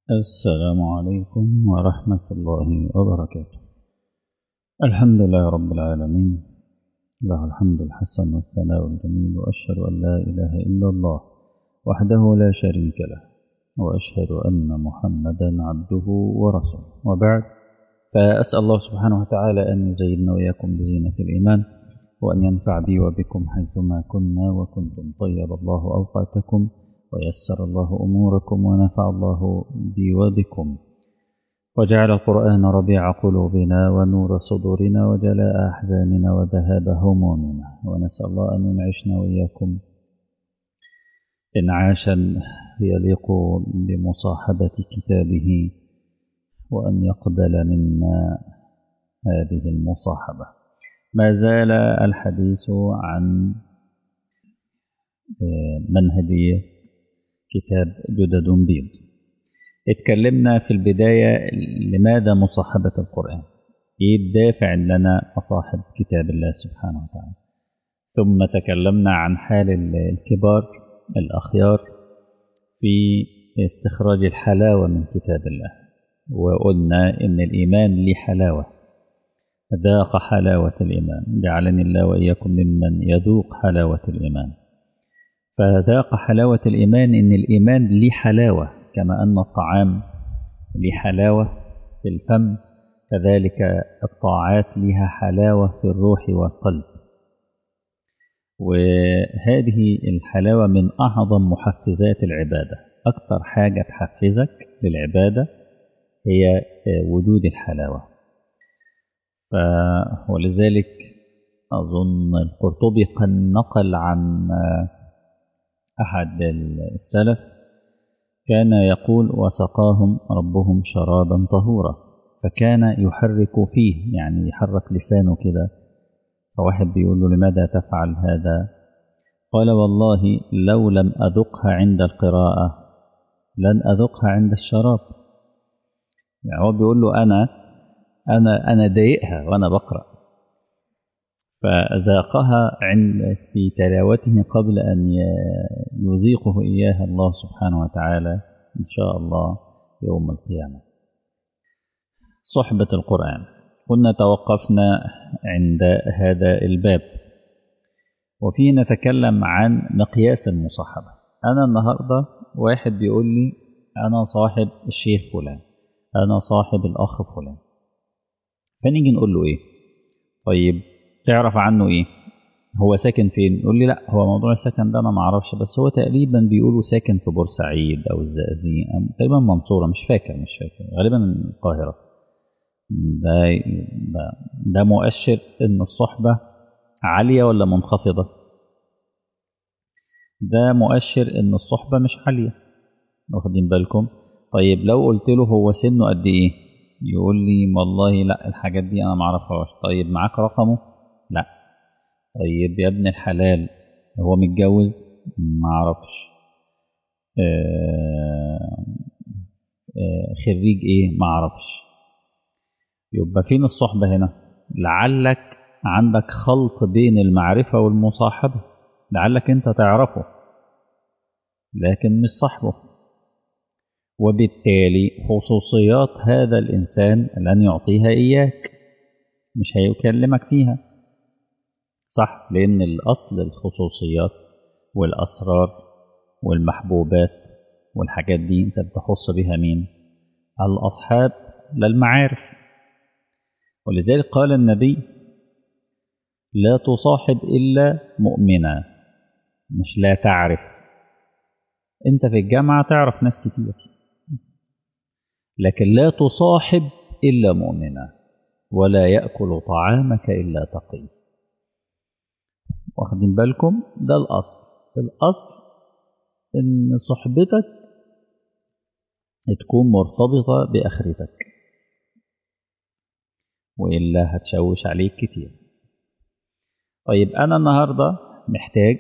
السلام عليكم ورحمة الله وبركاته الحمد لله رب العالمين له الحمد الحسن والثناء الجميل وأشهد أن لا إله إلا الله وحده لا شريك له وأشهد أن محمدا عبده ورسوله وبعد فأسأل الله سبحانه وتعالى أن يزيننا وإياكم بزينة الإيمان وأن ينفع بي وبكم حيثما كنا وكنتم طيب الله أوقاتكم ويسر الله أموركم ونفع الله بي وبكم وجعل القرآن ربيع قلوبنا ونور صدورنا وجلاء أحزاننا وذهاب همومنا ونسأل الله أن ينعشنا وإياكم انعاشا يليق بمصاحبة كتابه وأن يقبل منا هذه المصاحبة ما زال الحديث عن منهجية كتاب جدد بيض اتكلمنا في البداية لماذا مصاحبة القرآن ايه الدافع ان انا اصاحب كتاب الله سبحانه وتعالى ثم تكلمنا عن حال الكبار الأخيار في استخراج الحلاوة من كتاب الله وقلنا إن الإيمان ليه حلاوة ذاق حلاوة الإيمان جعلني الله وإياكم ممن يذوق حلاوة الإيمان فذاق حلاوة الإيمان إن الإيمان ليه حلاوة كما أن الطعام ليه حلاوة في الفم كذلك الطاعات لها حلاوة في الروح والقلب وهذه الحلاوة من أعظم محفزات العبادة أكثر حاجة تحفزك للعبادة هي وجود الحلاوة ولذلك أظن القرطبي قد نقل عن أحد السلف كان يقول وسقاهم ربهم شرابا طهورا فكان يحرك فيه يعني يحرك لسانه كده فواحد بيقول له لماذا تفعل هذا قال والله لو لم أذقها عند القراءة لن أذقها عند الشراب يعني هو بيقول له أنا أنا أنا ضايقها وأنا بقرأ فذاقها عند في تلاوته قبل أن يذيقه إياها الله سبحانه وتعالى إن شاء الله يوم القيامة صحبة القرآن كنا توقفنا عند هذا الباب وفيه نتكلم عن مقياس المصاحبة أنا النهاردة واحد بيقول لي أنا صاحب الشيخ فلان أنا صاحب الأخ فلان فنيجي نقول له إيه طيب تعرف عنه إيه هو ساكن فين يقول لي لا هو موضوع السكن ده أنا معرفش بس هو تقريبا بيقولوا ساكن في بورسعيد أو الزقازيق تقريبا منصورة مش فاكر مش فاكر غالبا القاهرة ده ده, ده مؤشر ان الصحبة عالية ولا منخفضة ده مؤشر ان الصحبة مش عالية واخدين بالكم طيب لو قلت له هو سنه قد ايه يقول لي والله لا الحاجات دي انا معرفهاش طيب معاك رقمه لا طيب يا ابن الحلال هو متجوز معرفش آه آه خريج ايه معرفش يبقى فين الصحبة هنا لعلك عندك خلط بين المعرفة والمصاحبة لعلك انت تعرفه لكن مش صاحبه وبالتالي خصوصيات هذا الإنسان لن يعطيها إياك مش هيكلمك فيها صح لأن الأصل الخصوصيات والأسرار والمحبوبات والحاجات دي انت بتخص بها مين الأصحاب للمعارف ولذلك قال النبي لا تصاحب إلا مؤمنا مش لا تعرف انت في الجامعة تعرف ناس كتير لكن لا تصاحب إلا مؤمنا ولا يأكل طعامك إلا تقي واخدين بالكم ده الأصل الأصل إن صحبتك تكون مرتبطة بآخرتك وإلا هتشوش عليك كتير طيب أنا النهاردة محتاج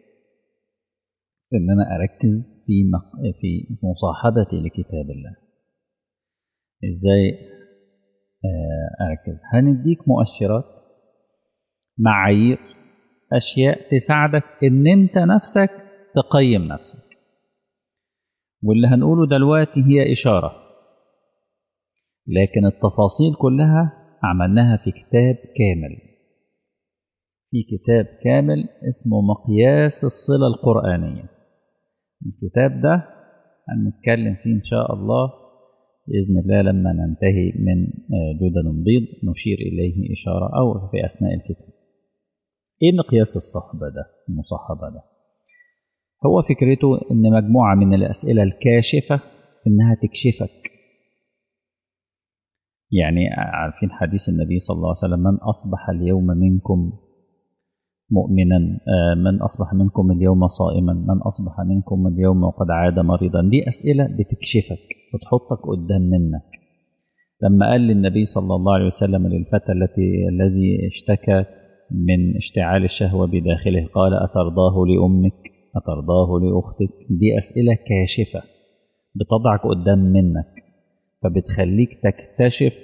إن أنا أركز في في مصاحبتي لكتاب الله إزاي أركز هنديك مؤشرات معايير أشياء تساعدك إن أنت نفسك تقيم نفسك واللي هنقوله دلوقتي هي إشارة لكن التفاصيل كلها عملناها في كتاب كامل في كتاب كامل اسمه مقياس الصلة القرآنية الكتاب ده هنتكلم فيه إن شاء الله بإذن الله لما ننتهي من جدد بيض نشير إليه إشارة أو في أثناء الكتاب إيه مقياس الصحبة ده المصاحبة ده هو فكرته إن مجموعة من الأسئلة الكاشفة إنها تكشفك يعني عارفين حديث النبي صلى الله عليه وسلم من أصبح اليوم منكم مؤمنا من أصبح منكم اليوم صائما من أصبح منكم اليوم وقد عاد مريضا دي أسئلة بتكشفك بتحطك قدام منك لما قال للنبي صلى الله عليه وسلم للفتى التي الذي اشتكى من اشتعال الشهوة بداخله قال أترضاه لأمك أترضاه لأختك دي أسئلة كاشفة بتضعك قدام منك فبتخليك تكتشف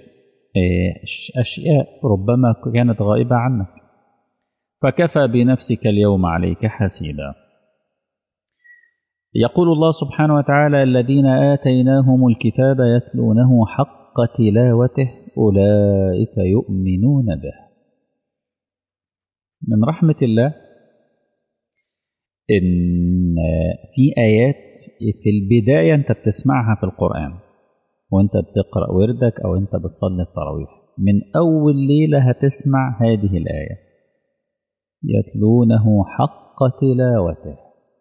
أشياء ربما كانت غائبة عنك فكفى بنفسك اليوم عليك حسيبا يقول الله سبحانه وتعالى الذين آتيناهم الكتاب يتلونه حق تلاوته أولئك يؤمنون به من رحمة الله إن في آيات في البداية أنت بتسمعها في القرآن وأنت بتقرأ وردك أو أنت بتصلي التراويح من أول ليلة هتسمع هذه الآية يتلونه حق تلاوته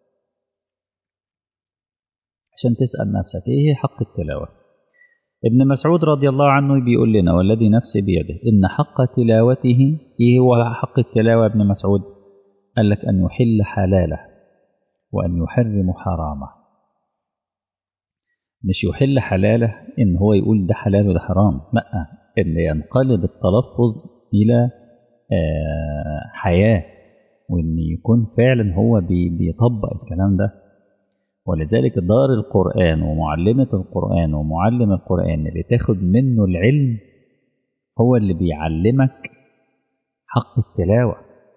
عشان تسأل نفسك إيه حق التلاوة ابن مسعود رضي الله عنه بيقول لنا والذي نفسي بيده إن حق تلاوته إيه هو حق التلاوة ابن مسعود قال لك أن يحل حلاله وأن يحرم حرامه مش يحل حلاله إن هو يقول ده حلال وده حرام لا إن ينقلب التلفظ إلى حياة وإن يكون فعلا هو بيطبق الكلام ده ولذلك دار القرآن ومعلمة القرآن ومعلم القرآن اللي تاخد منه العلم هو اللي بيعلمك حق التلاوة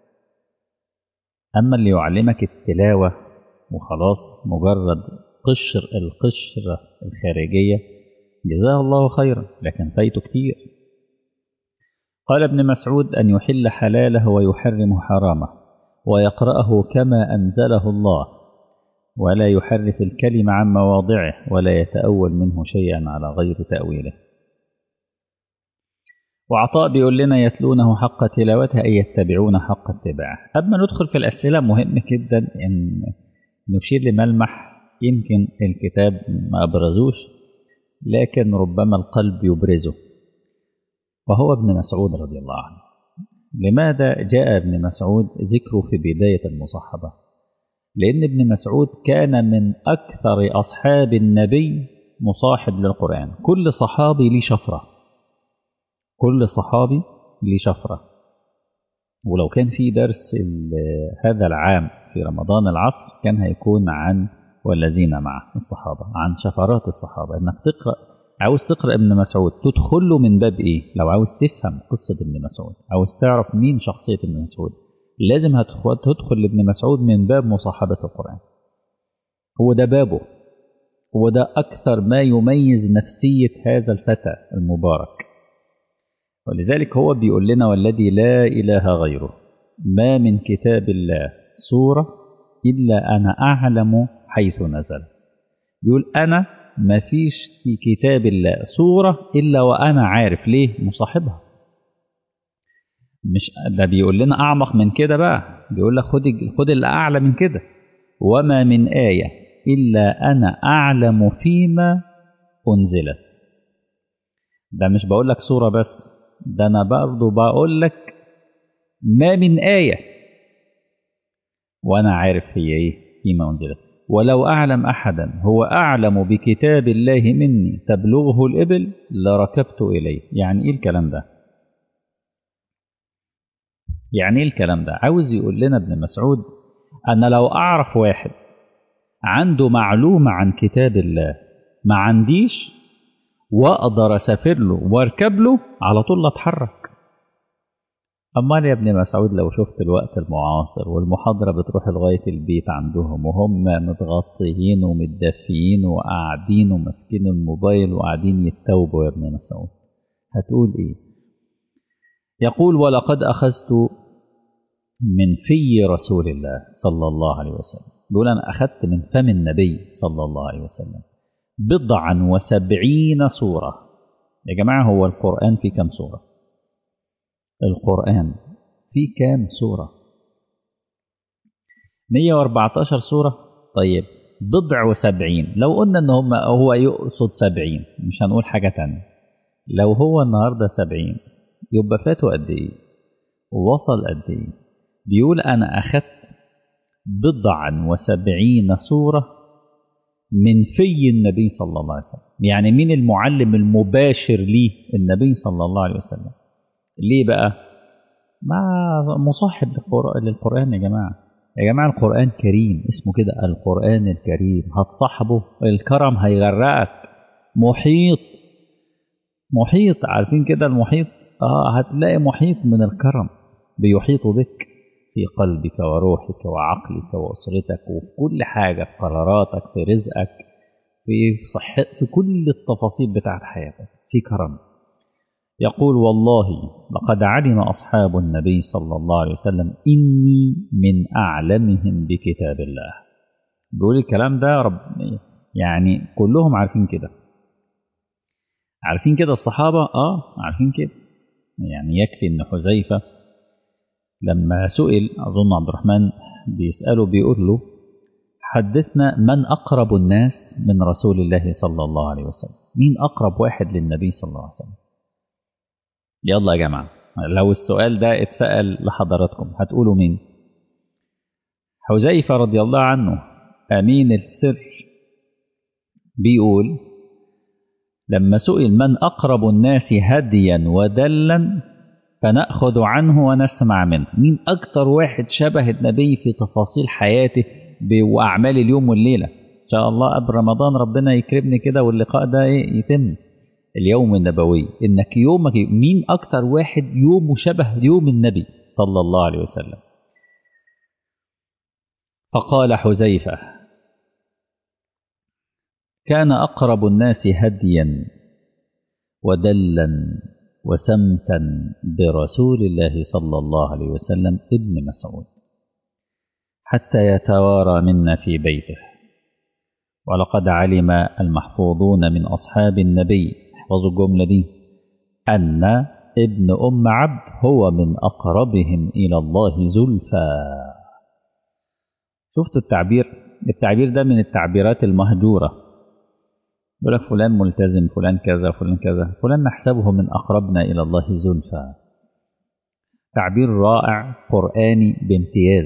أما اللي يعلمك التلاوة وخلاص مجرد قشر القشرة الخارجية جزاه الله خيرا لكن فايته كتير قال ابن مسعود أن يحل حلاله ويحرم حرامه ويقرأه كما أنزله الله ولا يحرف الكلم عن مواضعه ولا يتأول منه شيئا على غير تأويله وعطاء بيقول لنا يتلونه حق تلاوته أي يتبعون حق اتباعه قبل ما ندخل في الأسئلة مهم جدا أن نشير لملمح يمكن الكتاب ما أبرزوش لكن ربما القلب يبرزه وهو ابن مسعود رضي الله عنه لماذا جاء ابن مسعود ذكره في بداية المصاحبة لأن ابن مسعود كان من أكثر أصحاب النبي مصاحب للقرآن كل صحابي ليه شفرة كل صحابي ليه شفرة ولو كان في درس هذا العام في رمضان العصر كان هيكون عن والذين معه الصحابة عن شفرات الصحابة انك تقرأ عاوز تقرأ ابن مسعود تدخل له من باب ايه لو عاوز تفهم قصة ابن مسعود عاوز تعرف مين شخصية ابن مسعود لازم هتدخل تدخل لابن مسعود من باب مصاحبة القرآن هو ده بابه هو ده أكثر ما يميز نفسية هذا الفتى المبارك ولذلك هو بيقول لنا والذي لا إله غيره ما من كتاب الله سورة إلا أنا أعلم حيث نزل يقول أنا ما فيش في كتاب الله سورة إلا وأنا عارف ليه مصاحبها مش ده بيقول لنا أعمق من كده بقى بيقول لك خد خد اللي أعلى من كده وما من آية إلا أنا أعلم فيما أنزلت ده مش بقول لك سورة بس ده أنا برضه بقول لك ما من آية وأنا عارف هي إيه فيما أنزلت ولو أعلم أحدا هو أعلم بكتاب الله مني تبلغه الإبل لركبت إليه يعني إيه الكلام ده يعني إيه الكلام ده عاوز يقول لنا ابن مسعود أنا لو أعرف واحد عنده معلومة عن كتاب الله ما عنديش وأقدر أسافر له وأركب له على طول أتحرك أمال يا ابن مسعود لو شفت الوقت المعاصر والمحاضرة بتروح لغاية البيت عندهم وهم متغطيين ومتدفيين وقاعدين وماسكين الموبايل وقاعدين يتوبوا يا ابن مسعود هتقول إيه يقول ولقد أخذت من في رسول الله صلى الله عليه وسلم بيقول أنا أخذت من فم النبي صلى الله عليه وسلم بضعا وسبعين سورة يا جماعة هو القرآن في كم سورة القرآن في كام سورة 114 سورة طيب بضع وسبعين لو قلنا ان هم هو يقصد سبعين مش هنقول حاجة تانية لو هو النهاردة سبعين يبقى فاتوا قد ايه ووصل قد ايه بيقول انا اخذت بضعا وسبعين سورة من في النبي صلى الله عليه وسلم يعني مين المعلم المباشر ليه النبي صلى الله عليه وسلم ليه بقى ما مصاحب للقرآن يا جماعة يا جماعة القرآن كريم اسمه كده القرآن الكريم هتصاحبه الكرم هيغرقك محيط محيط عارفين كده المحيط اه هتلاقي محيط من الكرم بيحيط بك في قلبك وروحك وعقلك وأسرتك وفي كل حاجة في قراراتك في رزقك في صحة في كل التفاصيل بتاعت حياتك في كرم يقول والله لقد علم أصحاب النبي صلى الله عليه وسلم إني من أعلمهم بكتاب الله بيقول الكلام ده رب يعني كلهم عارفين كده عارفين كده الصحابة آه عارفين كده يعني يكفي إن حذيفة لما سئل أظن عبد الرحمن بيسأله بيقول له حدثنا من أقرب الناس من رسول الله صلى الله عليه وسلم مين أقرب واحد للنبي صلى الله عليه وسلم يلا يا جماعة لو السؤال ده اتسأل لحضراتكم هتقولوا مين حذيفة رضي الله عنه أمين السر بيقول لما سئل من أقرب الناس هديا ودلا فنأخذ عنه ونسمع منه مين أكتر واحد شبه النبي في تفاصيل حياته وأعمال اليوم والليلة إن شاء الله قبل رمضان ربنا يكرمني كده واللقاء ده إيه يتم اليوم النبوي إنك يومك مين أكتر واحد يومه شبه يوم النبي صلى الله عليه وسلم فقال حذيفة كان أقرب الناس هديا ودلا وسمتا برسول الله صلى الله عليه وسلم ابن مسعود حتى يتوارى منا في بيته ولقد علم المحفوظون من أصحاب النبي احفظوا الجملة دي أن ابن أم عبد هو من أقربهم إلى الله زلفى شفت التعبير التعبير ده من التعبيرات المهجورة يقول لك فلان ملتزم فلان كذا فلان كذا فلان نحسبه من أقربنا إلى الله زلفى تعبير رائع قرآني بامتياز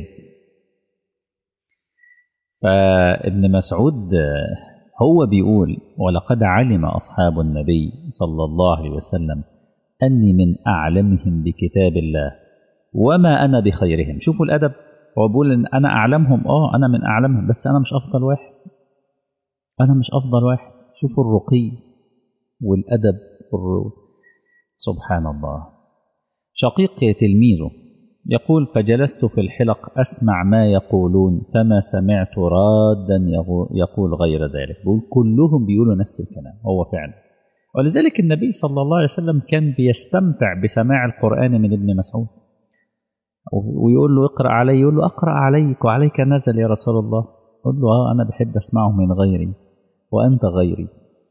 فابن مسعود هو بيقول ولقد علم أصحاب النبي صلى الله عليه وسلم أني من أعلمهم بكتاب الله وما أنا بخيرهم شوفوا الأدب هو بيقول إن أنا أعلمهم آه أنا من أعلمهم بس أنا مش أفضل واحد أنا مش أفضل واحد شوفوا الرقي والأدب والر... سبحان الله شقيق تلميذه يقول فجلست في الحلق أسمع ما يقولون فما سمعت رادا يقول غير ذلك بيقول كلهم بيقولوا نفس الكلام هو فعلا ولذلك النبي صلى الله عليه وسلم كان بيستمتع بسماع القرآن من ابن مسعود ويقول له اقرأ علي يقول له أقرأ عليك وعليك نزل يا رسول الله قل له آه أنا بحب أسمعه من غيري وأنت غيري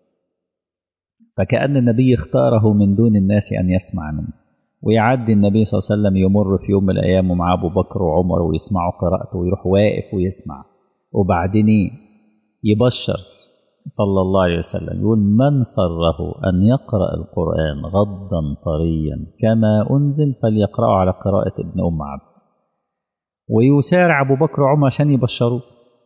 فكأن النبي اختاره من دون الناس أن يسمع منه ويعدي النبي صلى الله عليه وسلم يمر في يوم من الأيام ومع أبو بكر وعمر ويسمعوا قراءته ويروح واقف ويسمع وبعدين يبشر صلى الله عليه وسلم يقول من سره أن يقرأ القرآن غضا طريا كما أنزل فليقرأه على قراءة ابن أم عبد ويسارع أبو بكر وعمر عشان يبشروه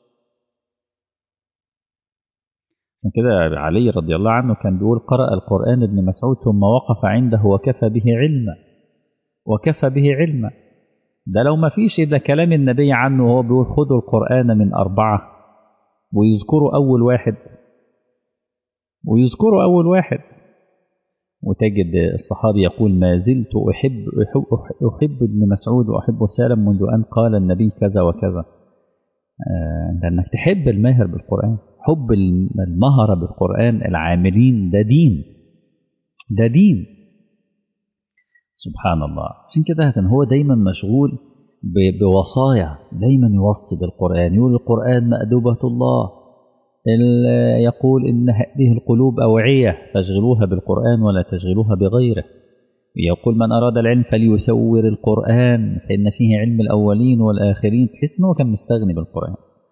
عشان كده علي رضي الله عنه كان بيقول قرأ القرآن ابن مسعود ثم وقف عنده وكفى به علما وكفى به علما ده لو ما فيش إلا كلام النبي عنه وهو بيقول خذوا القرآن من أربعة ويذكروا أول واحد ويذكروا أول واحد وتجد الصحابي يقول ما زلت أحب, أحب, أحب ابن مسعود وأحب سالم منذ أن قال النبي كذا وكذا آه لأنك تحب الماهر بالقرآن حب المهرة بالقرآن العاملين ده دين ده دين سبحان الله عشان كده كان هو دايما مشغول بوصايا دايما يوصي بالقرآن يقول القرآن مأدبة الله يقول إن هذه القلوب أوعية فاشغلوها بالقرآن ولا تشغلوها بغيره يقول من أراد العلم فليسور القرآن فإن فيه علم الأولين والآخرين تحس إنه كان مستغني بالقرآن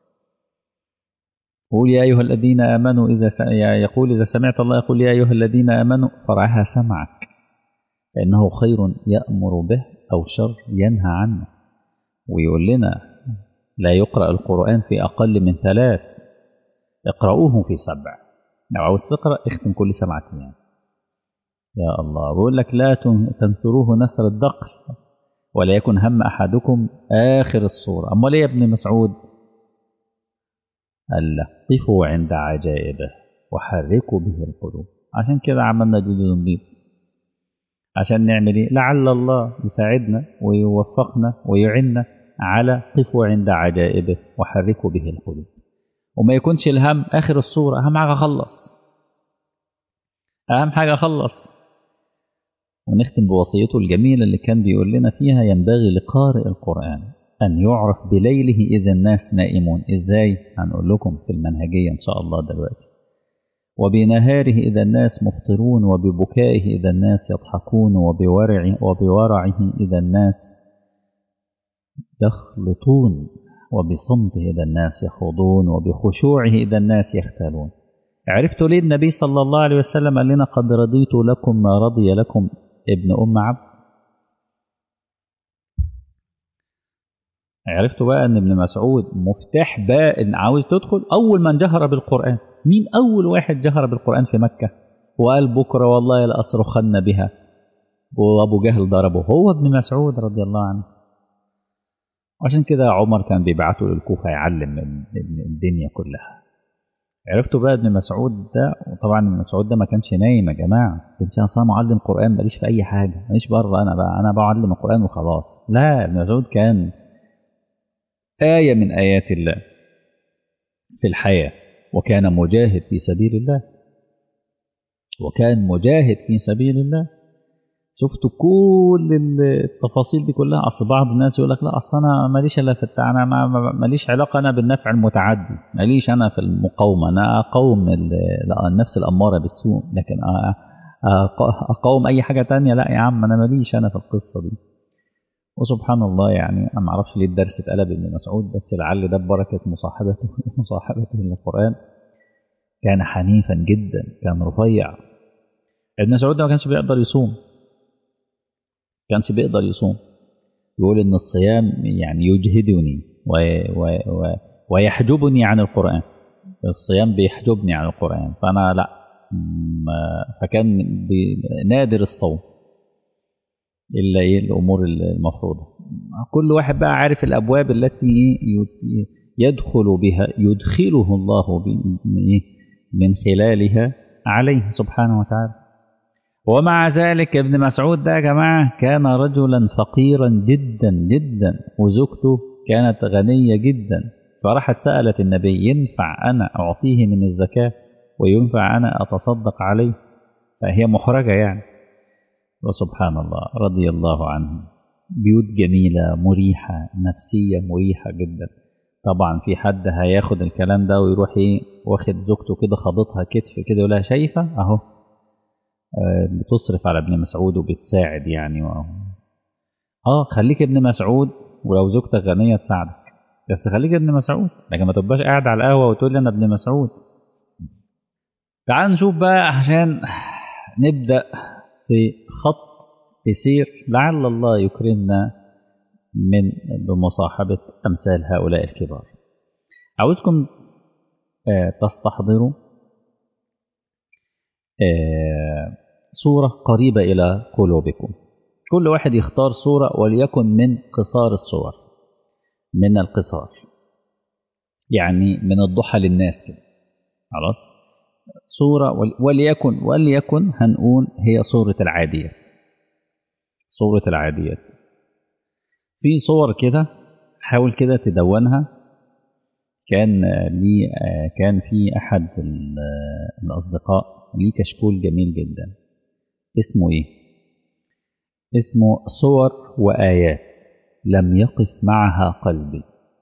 قول يا أيها الذين آمنوا إذا س... يقول إذا سمعت الله يقول يا أيها الذين آمنوا فرعها سمعك فإنه خير يأمر به أو شر ينهى عنه ويقول لنا لا يقرأ القرآن في أقل من ثلاث اقرأوه في سبع لو عاوز تقرأ اختم كل سبعة أيام يا الله بيقول لك لا تنثروه نثر الدقل ولا يكن هم أحدكم آخر الصورة أمال إيه يا ابن مسعود قال قفوا عند عجائبه وحركوا به القلوب عشان كده عملنا جزء نضيف عشان نعمل ايه لعل الله يساعدنا ويوفقنا ويعنا على قفوا عند عجائبه وحركوا به القلوب وما يكونش الهم اخر الصوره اهم حاجه اخلص اهم حاجه اخلص ونختم بوصيته الجميله اللي كان بيقول لنا فيها ينبغي لقارئ القران ان يعرف بليله اذا الناس نائمون ازاي هنقول لكم في المنهجيه ان شاء الله دلوقتي وبنهاره إذا الناس مفطرون وببكائه إذا الناس يضحكون وبورع وبورعه إذا الناس يخلطون وبصمته إذا الناس يخوضون وبخشوعه إذا الناس يختالون عرفت ليه النبي صلى الله عليه وسلم قال لنا قد رضيت لكم ما رضي لكم ابن أم عبد عرفت بقى ان ابن مسعود مفتاح بقى ان عاوز تدخل اول من جهر بالقران مين اول واحد جهر بالقران في مكه وقال بكره والله لاصرخن بها وابو جهل ضربه هو ابن مسعود رضي الله عنه عشان كده عمر كان بيبعته للكوفه يعلم من الدنيا كلها عرفتوا بقى ابن مسعود ده وطبعا ابن مسعود ده ما كانش نايم يا جماعه كانش اصلا معلم قران ماليش في اي حاجه ماليش بره انا بقى انا بعلم القران وخلاص لا ابن مسعود كان آية من آيات الله في الحياة وكان مجاهد في سبيل الله وكان مجاهد في سبيل الله شفت كل التفاصيل دي كلها اصل بعض الناس يقول لك لا اصل انا ماليش الا في انا ماليش علاقه انا بالنفع المتعدي ماليش انا في المقاومه انا اقاوم النفس الاماره بالسوء لكن اقاوم اي حاجه تانية لا يا عم انا ماليش انا في القصه دي وسبحان الله يعني انا ما اعرفش ليه الدرس اتقلب ابن مسعود بس لعل ده ببركه مصاحبته مصاحبته للقران كان حنيفا جدا كان رفيع ابن مسعود ده ما كانش بيقدر يصوم كانش بيقدر يصوم يقول ان الصيام يعني يجهدني و و و ويحجبني عن القران الصيام بيحجبني عن القران فانا لا فكان نادر الصوم الا ايه الامور المفروضه كل واحد بقى عارف الابواب التي يدخل بها يدخله الله من خلالها عليه سبحانه وتعالى ومع ذلك ابن مسعود ده يا جماعه كان رجلا فقيرا جدا جدا وزوجته كانت غنيه جدا فراحت سالت النبي ينفع انا اعطيه من الزكاه وينفع انا اتصدق عليه فهي محرجه يعني وسبحان الله رضي الله عنه بيوت جميلة مريحة نفسية مريحة جدا طبعا في حد هياخد الكلام ده ويروح ايه واخد زوجته كده خابطها كتف كده يقول لها شايفة اهو بتصرف على ابن مسعود وبتساعد يعني و... اه خليك ابن مسعود ولو زوجتك غنية تساعدك بس خليك ابن مسعود لكن ما تبقاش قاعد على القهوة وتقول لي انا ابن مسعود تعال نشوف بقى عشان نبدأ في خط يسير لعل الله يكرمنا من بمصاحبة أمثال هؤلاء الكبار عاوزكم تستحضروا صورة قريبة إلى قلوبكم كل واحد يختار صورة وليكن من قصار الصور من القصار يعني من الضحى للناس كده خلاص صورة وليكن وليكن هنقول هي صورة العاديات صورة العاديات في صور كده حاول كده تدونها كان لي كان في أحد الأصدقاء ليه كشكول جميل جدا اسمه إيه؟ اسمه صور وآيات لم يقف معها قلبي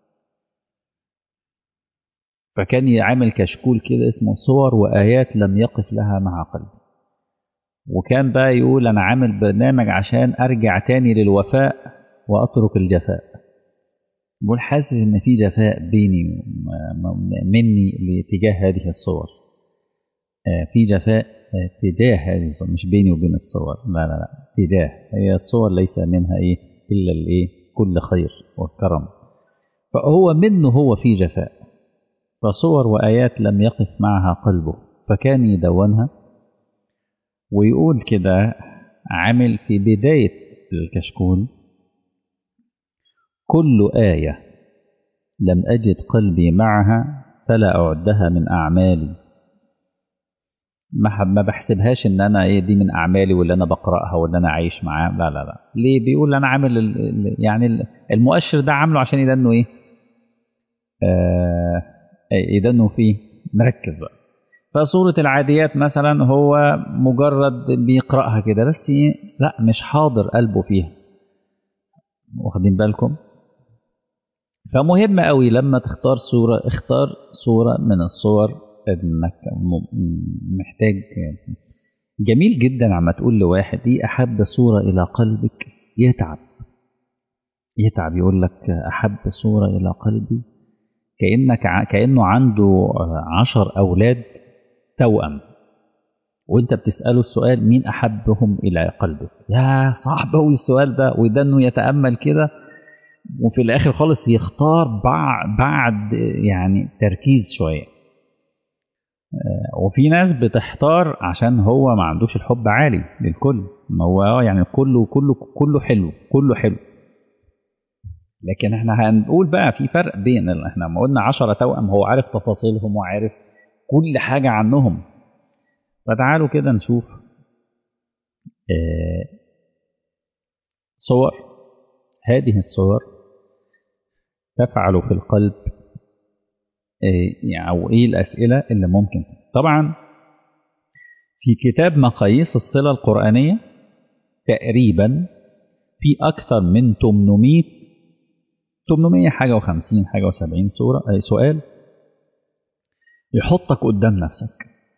فكان يعمل كشكول كده اسمه صور وآيات لم يقف لها مع قلبي وكان بقى يقول أنا عامل برنامج عشان أرجع تاني للوفاء وأترك الجفاء بقول حاسس إن في جفاء بيني مني لاتجاه هذه الصور في جفاء تجاه هذه الصور مش بيني وبين الصور لا لا لا تجاه هي الصور ليس منها إيه إلا الإيه كل خير والكرم فهو منه هو في جفاء فصور وآيات لم يقف معها قلبه فكان يدونها ويقول كده عامل في بداية الكشكول كل آية لم أجد قلبي معها فلا أعدها من أعمالي ما بحسبهاش ان انا ايه دي من اعمالي واللي انا بقراها واللي انا عايش معاه لا لا لا ليه بيقول انا عامل يعني المؤشر ده عامله عشان يدنه ايه آه يدنه فيه مركز بقى فسورة العاديات مثلا هو مجرد بيقرأها كده بس إيه لا مش حاضر قلبه فيها واخدين بالكم فمهم قوي لما تختار صورة اختار صورة من الصور انك محتاج جميل جدا عما تقول لواحد ايه احب صورة الى قلبك يتعب يتعب يقول لك احب صورة الى قلبي كأنك كأنه عنده عشر اولاد توأم وانت بتسأله السؤال مين احبهم الى قلبك يا صعب قوي السؤال ده وده انه يتأمل كده وفي الاخر خالص يختار بعد, بعد يعني تركيز شويه وفي ناس بتحتار عشان هو ما عندوش الحب عالي للكل ما هو يعني كله كله كله حلو كله حلو لكن احنا هنقول بقى في فرق بين احنا ما قلنا 10 توأم هو عارف تفاصيلهم وعارف كل حاجة عنهم فتعالوا كده نشوف اه صور هذه الصور تفعل في القلب يعني أو إيه الأسئلة اللي ممكن طبعا في كتاب مقاييس الصلة القرآنية تقريبا في أكثر من 800 800 حاجة و50 حاجة و70 صورة أي سؤال يحطك قدام نفسك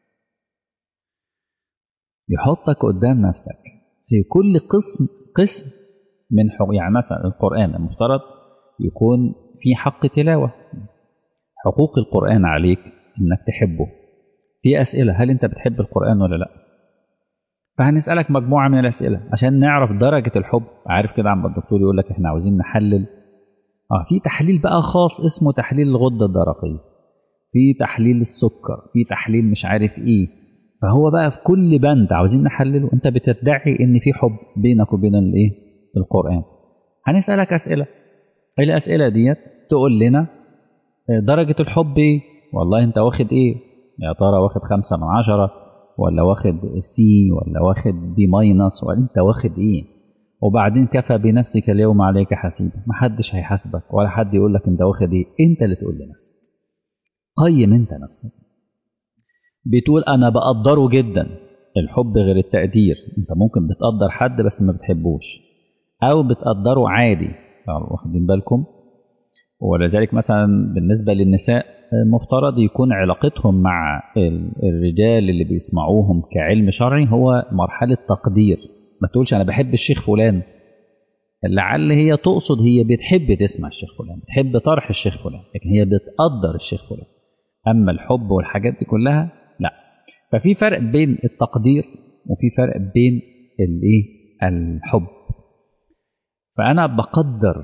يحطك قدام نفسك في كل قسم قسم من حق يعني مثلا القرآن المفترض يكون في حق تلاوة حقوق القرآن عليك إنك تحبه في أسئلة هل أنت بتحب القرآن ولا لأ فهنسألك مجموعة من الأسئلة عشان نعرف درجة الحب عارف كده عم الدكتور يقول لك إحنا عاوزين نحلل آه في تحليل بقى خاص اسمه تحليل الغدة الدرقية في تحليل السكر في تحليل مش عارف إيه فهو بقى في كل بند عاوزين نحلله أنت بتدعي إن في حب بينك وبين الإيه القرآن هنسألك أسئلة الأسئلة ديت تقول لنا درجة الحب ايه والله انت واخد ايه يا ترى واخد خمسة من عشرة ولا واخد سي ولا واخد بي ماينس ولا انت واخد ايه وبعدين كفى بنفسك اليوم عليك حسيبا محدش هيحاسبك ولا حد يقول لك انت واخد ايه انت اللي تقول لنفسك قيم انت نفسك بتقول انا بقدره جدا الحب غير التقدير انت ممكن بتقدر حد بس ما بتحبوش او بتقدره عادي واخدين بالكم ولذلك مثلا بالنسبة للنساء المفترض يكون علاقتهم مع الرجال اللي بيسمعوهم كعلم شرعي هو مرحلة تقدير ما تقولش أنا بحب الشيخ فلان لعل هي تقصد هي بتحب تسمع الشيخ فلان بتحب طرح الشيخ فلان لكن هي بتقدر الشيخ فلان أما الحب والحاجات دي كلها لا ففي فرق بين التقدير وفي فرق بين الايه الحب فأنا بقدر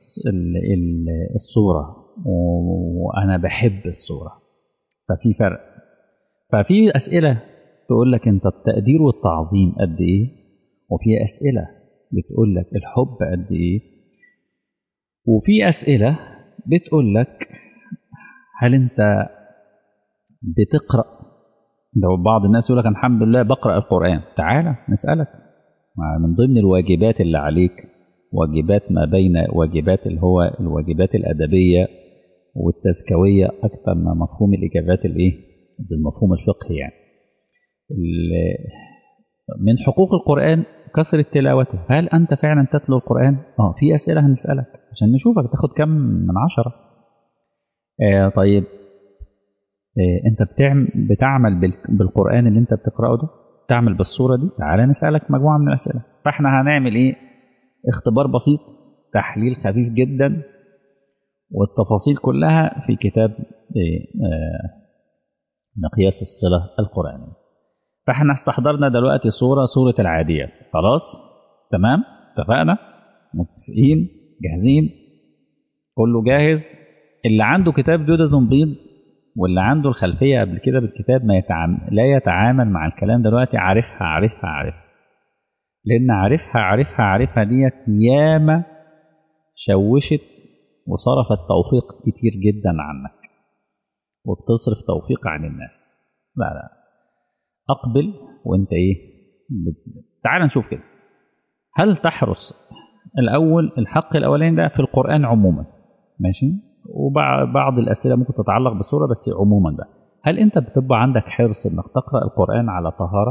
الصورة وأنا بحب الصورة ففي فرق ففي أسئلة تقول لك أنت التقدير والتعظيم قد إيه وفي أسئلة بتقول لك الحب قد إيه وفي أسئلة بتقول لك هل أنت بتقرأ لو بعض الناس يقول لك الحمد لله بقرأ القرآن تعالى نسألك من ضمن الواجبات اللي عليك واجبات ما بين واجبات اللي هو الواجبات الأدبية والتزكوية أكثر من مفهوم الإجابات الإيه بالمفهوم الفقهي يعني من حقوق القرآن وكثرة تلاوته هل أنت فعلا تتلو القرآن؟ اه في أسئلة هنسألك عشان نشوفك تاخد كم من عشرة آه طيب آه أنت بتعمل, بتعمل بالقرآن اللي أنت بتقرأه ده؟ تعمل بالصورة دي؟ تعالى نسألك مجموعة من الأسئلة فإحنا هنعمل إيه؟ اختبار بسيط تحليل خفيف جدا والتفاصيل كلها في كتاب آه مقياس الصلة القرآنية فاحنا استحضرنا دلوقتي صورة صورة العاديات خلاص تمام اتفقنا متفقين جاهزين كله جاهز اللي عنده كتاب جودة بيض واللي عنده الخلفية قبل كده بالكتاب ما يتعامل لا يتعامل مع الكلام دلوقتي عارفها عارفها عارفها لأن عارفها عارفها عارفها ديت ياما شوشت وصرفت توفيق كتير جدا عنك وبتصرف توفيق عن الناس لا لا أقبل وأنت إيه تعال نشوف كده هل تحرص الأول الحق الأولاني ده في القرآن عموما ماشي وبعض الأسئلة ممكن تتعلق بصورة بس عموما ده هل أنت بتبقى عندك حرص إنك تقرأ القرآن على طهارة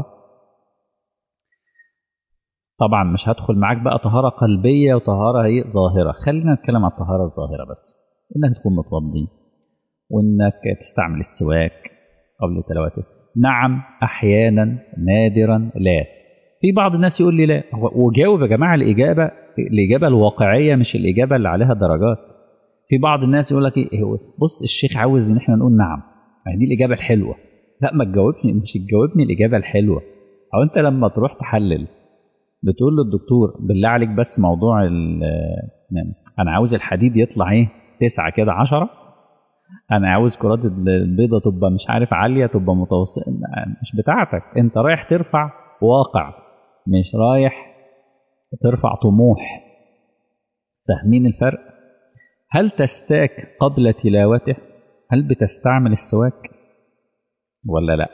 طبعا مش هدخل معاك بقى طهارة قلبية وطهارة هي ظاهرة خلينا نتكلم عن الطهارة الظاهرة بس إنك تكون متوضي وإنك تستعمل السواك قبل تلاوته نعم أحيانا نادرا لا في بعض الناس يقول لي لا وجاوب يا جماعة الإجابة الإجابة الواقعية مش الإجابة اللي عليها درجات في بعض الناس يقول لك إيه بص الشيخ عاوز إن إحنا نقول نعم يعني دي الإجابة الحلوة لا ما تجاوبني مش تجاوبني الإجابة الحلوة أو أنت لما تروح تحلل بتقول للدكتور بالله عليك بس موضوع أنا عاوز الحديد يطلع إيه تسعة كده عشرة انا عاوز كرات البيضة تبقى مش عارف عالية تبقى متوسطة مش بتاعتك انت رايح ترفع واقع مش رايح ترفع طموح فاهمين الفرق هل تستاك قبل تلاوته هل بتستعمل السواك ولا لا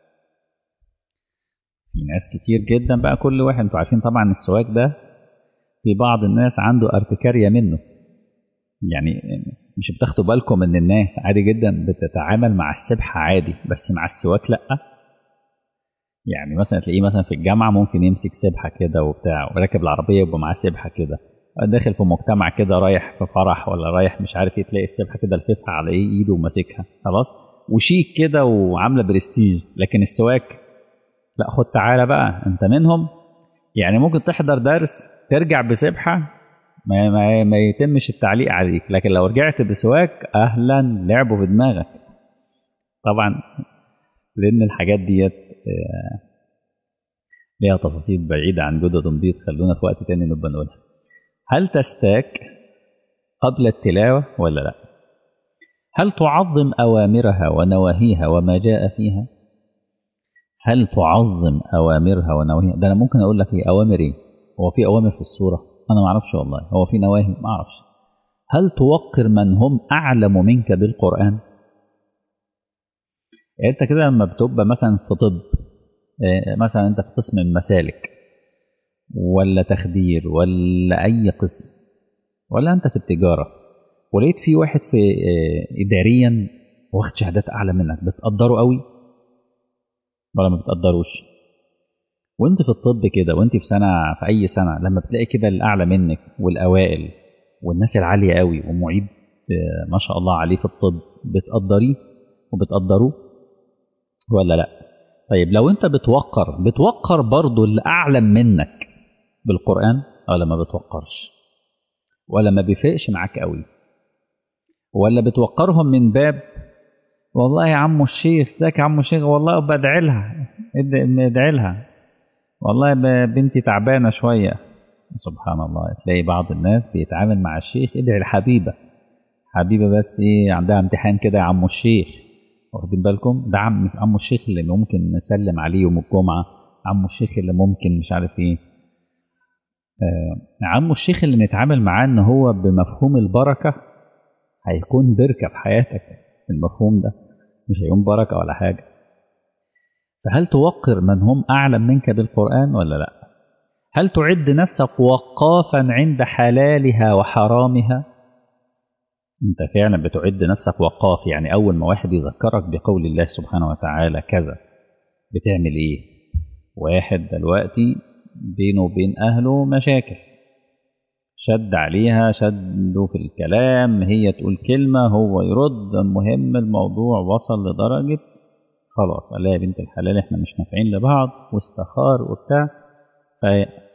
في ناس كتير جدا بقى كل واحد انتوا عارفين طبعا السواك ده في بعض الناس عنده ارتكارية منه يعني مش بتاخدوا بالكم ان الناس عادي جدا بتتعامل مع السبحة عادي بس مع السواك لا يعني مثلا تلاقيه مثلا في الجامعة ممكن يمسك سبحة كده وبتاع وراكب العربية يبقى معاه سبحة كده داخل في مجتمع كده رايح في فرح ولا رايح مش عارف ايه تلاقي السبحة كده لففها على ايه ايده وماسكها خلاص وشيك كده وعاملة برستيج لكن السواك لا خد تعالى بقى انت منهم يعني ممكن تحضر درس ترجع بسبحة ما, ما, ما يتمش التعليق عليك لكن لو رجعت بسواك اهلا لعبوا في دماغك طبعا لان الحاجات ديت ليها تفاصيل بعيدة عن جودة تنبيط خلونا في وقت تاني نبقى نقولها هل تستاك قبل التلاوة ولا لا هل تعظم أوامرها ونواهيها وما جاء فيها هل تعظم أوامرها ونواهيها ده أنا ممكن أقول لك إيه أوامر إيه هو في أوامر في السورة أنا ما أعرفش والله هو في نواهي ما أعرفش هل توقر من هم أعلم منك بالقرآن يعني أنت كده لما بتبقى مثلا في طب مثلا أنت في قسم المسالك ولا تخدير ولا أي قسم ولا أنت في التجارة ولقيت في واحد في إداريا واخد شهادات أعلى منك بتقدره قوي ولا ما بتقدروش وانت في الطب كده وانت في سنة في أي سنة لما بتلاقي كده الأعلى منك والأوائل والناس العالية قوي ومعيد ما شاء الله عليه في الطب بتقدريه وبتقدروه ولا لا طيب لو انت بتوقر بتوقر برضه اللي أعلم منك بالقرآن ولا ما بتوقرش ولا ما بيفرقش معاك قوي ولا بتوقرهم من باب والله يا عمو الشيخ ذاك يا عمو الشيخ والله بدعي لها ادعي لها والله بنتي تعبانة شوية سبحان الله تلاقي بعض الناس بيتعامل مع الشيخ ادعي الحبيبة حبيبة بس ايه عندها امتحان كده يا عمو الشيخ واخدين بالكم ده عم عمو الشيخ اللي ممكن نسلم عليه يوم الجمعة عمو الشيخ اللي ممكن مش عارف ايه آه عمو الشيخ اللي نتعامل معاه ان هو بمفهوم البركة هيكون بركة في حياتك المفهوم ده مش هيكون بركة ولا حاجة فهل توقر من هم أعلم منك بالقرآن ولا لا هل تعد نفسك وقافا عند حلالها وحرامها انت فعلا بتعد نفسك وقاف يعني أول ما واحد يذكرك بقول الله سبحانه وتعالى كذا بتعمل ايه واحد دلوقتي بينه وبين أهله مشاكل شد عليها شدوا في الكلام هي تقول كلمة هو يرد المهم الموضوع وصل لدرجة خلاص قال لها يا بنت الحلال احنا مش نافعين لبعض واستخار وبتاع ف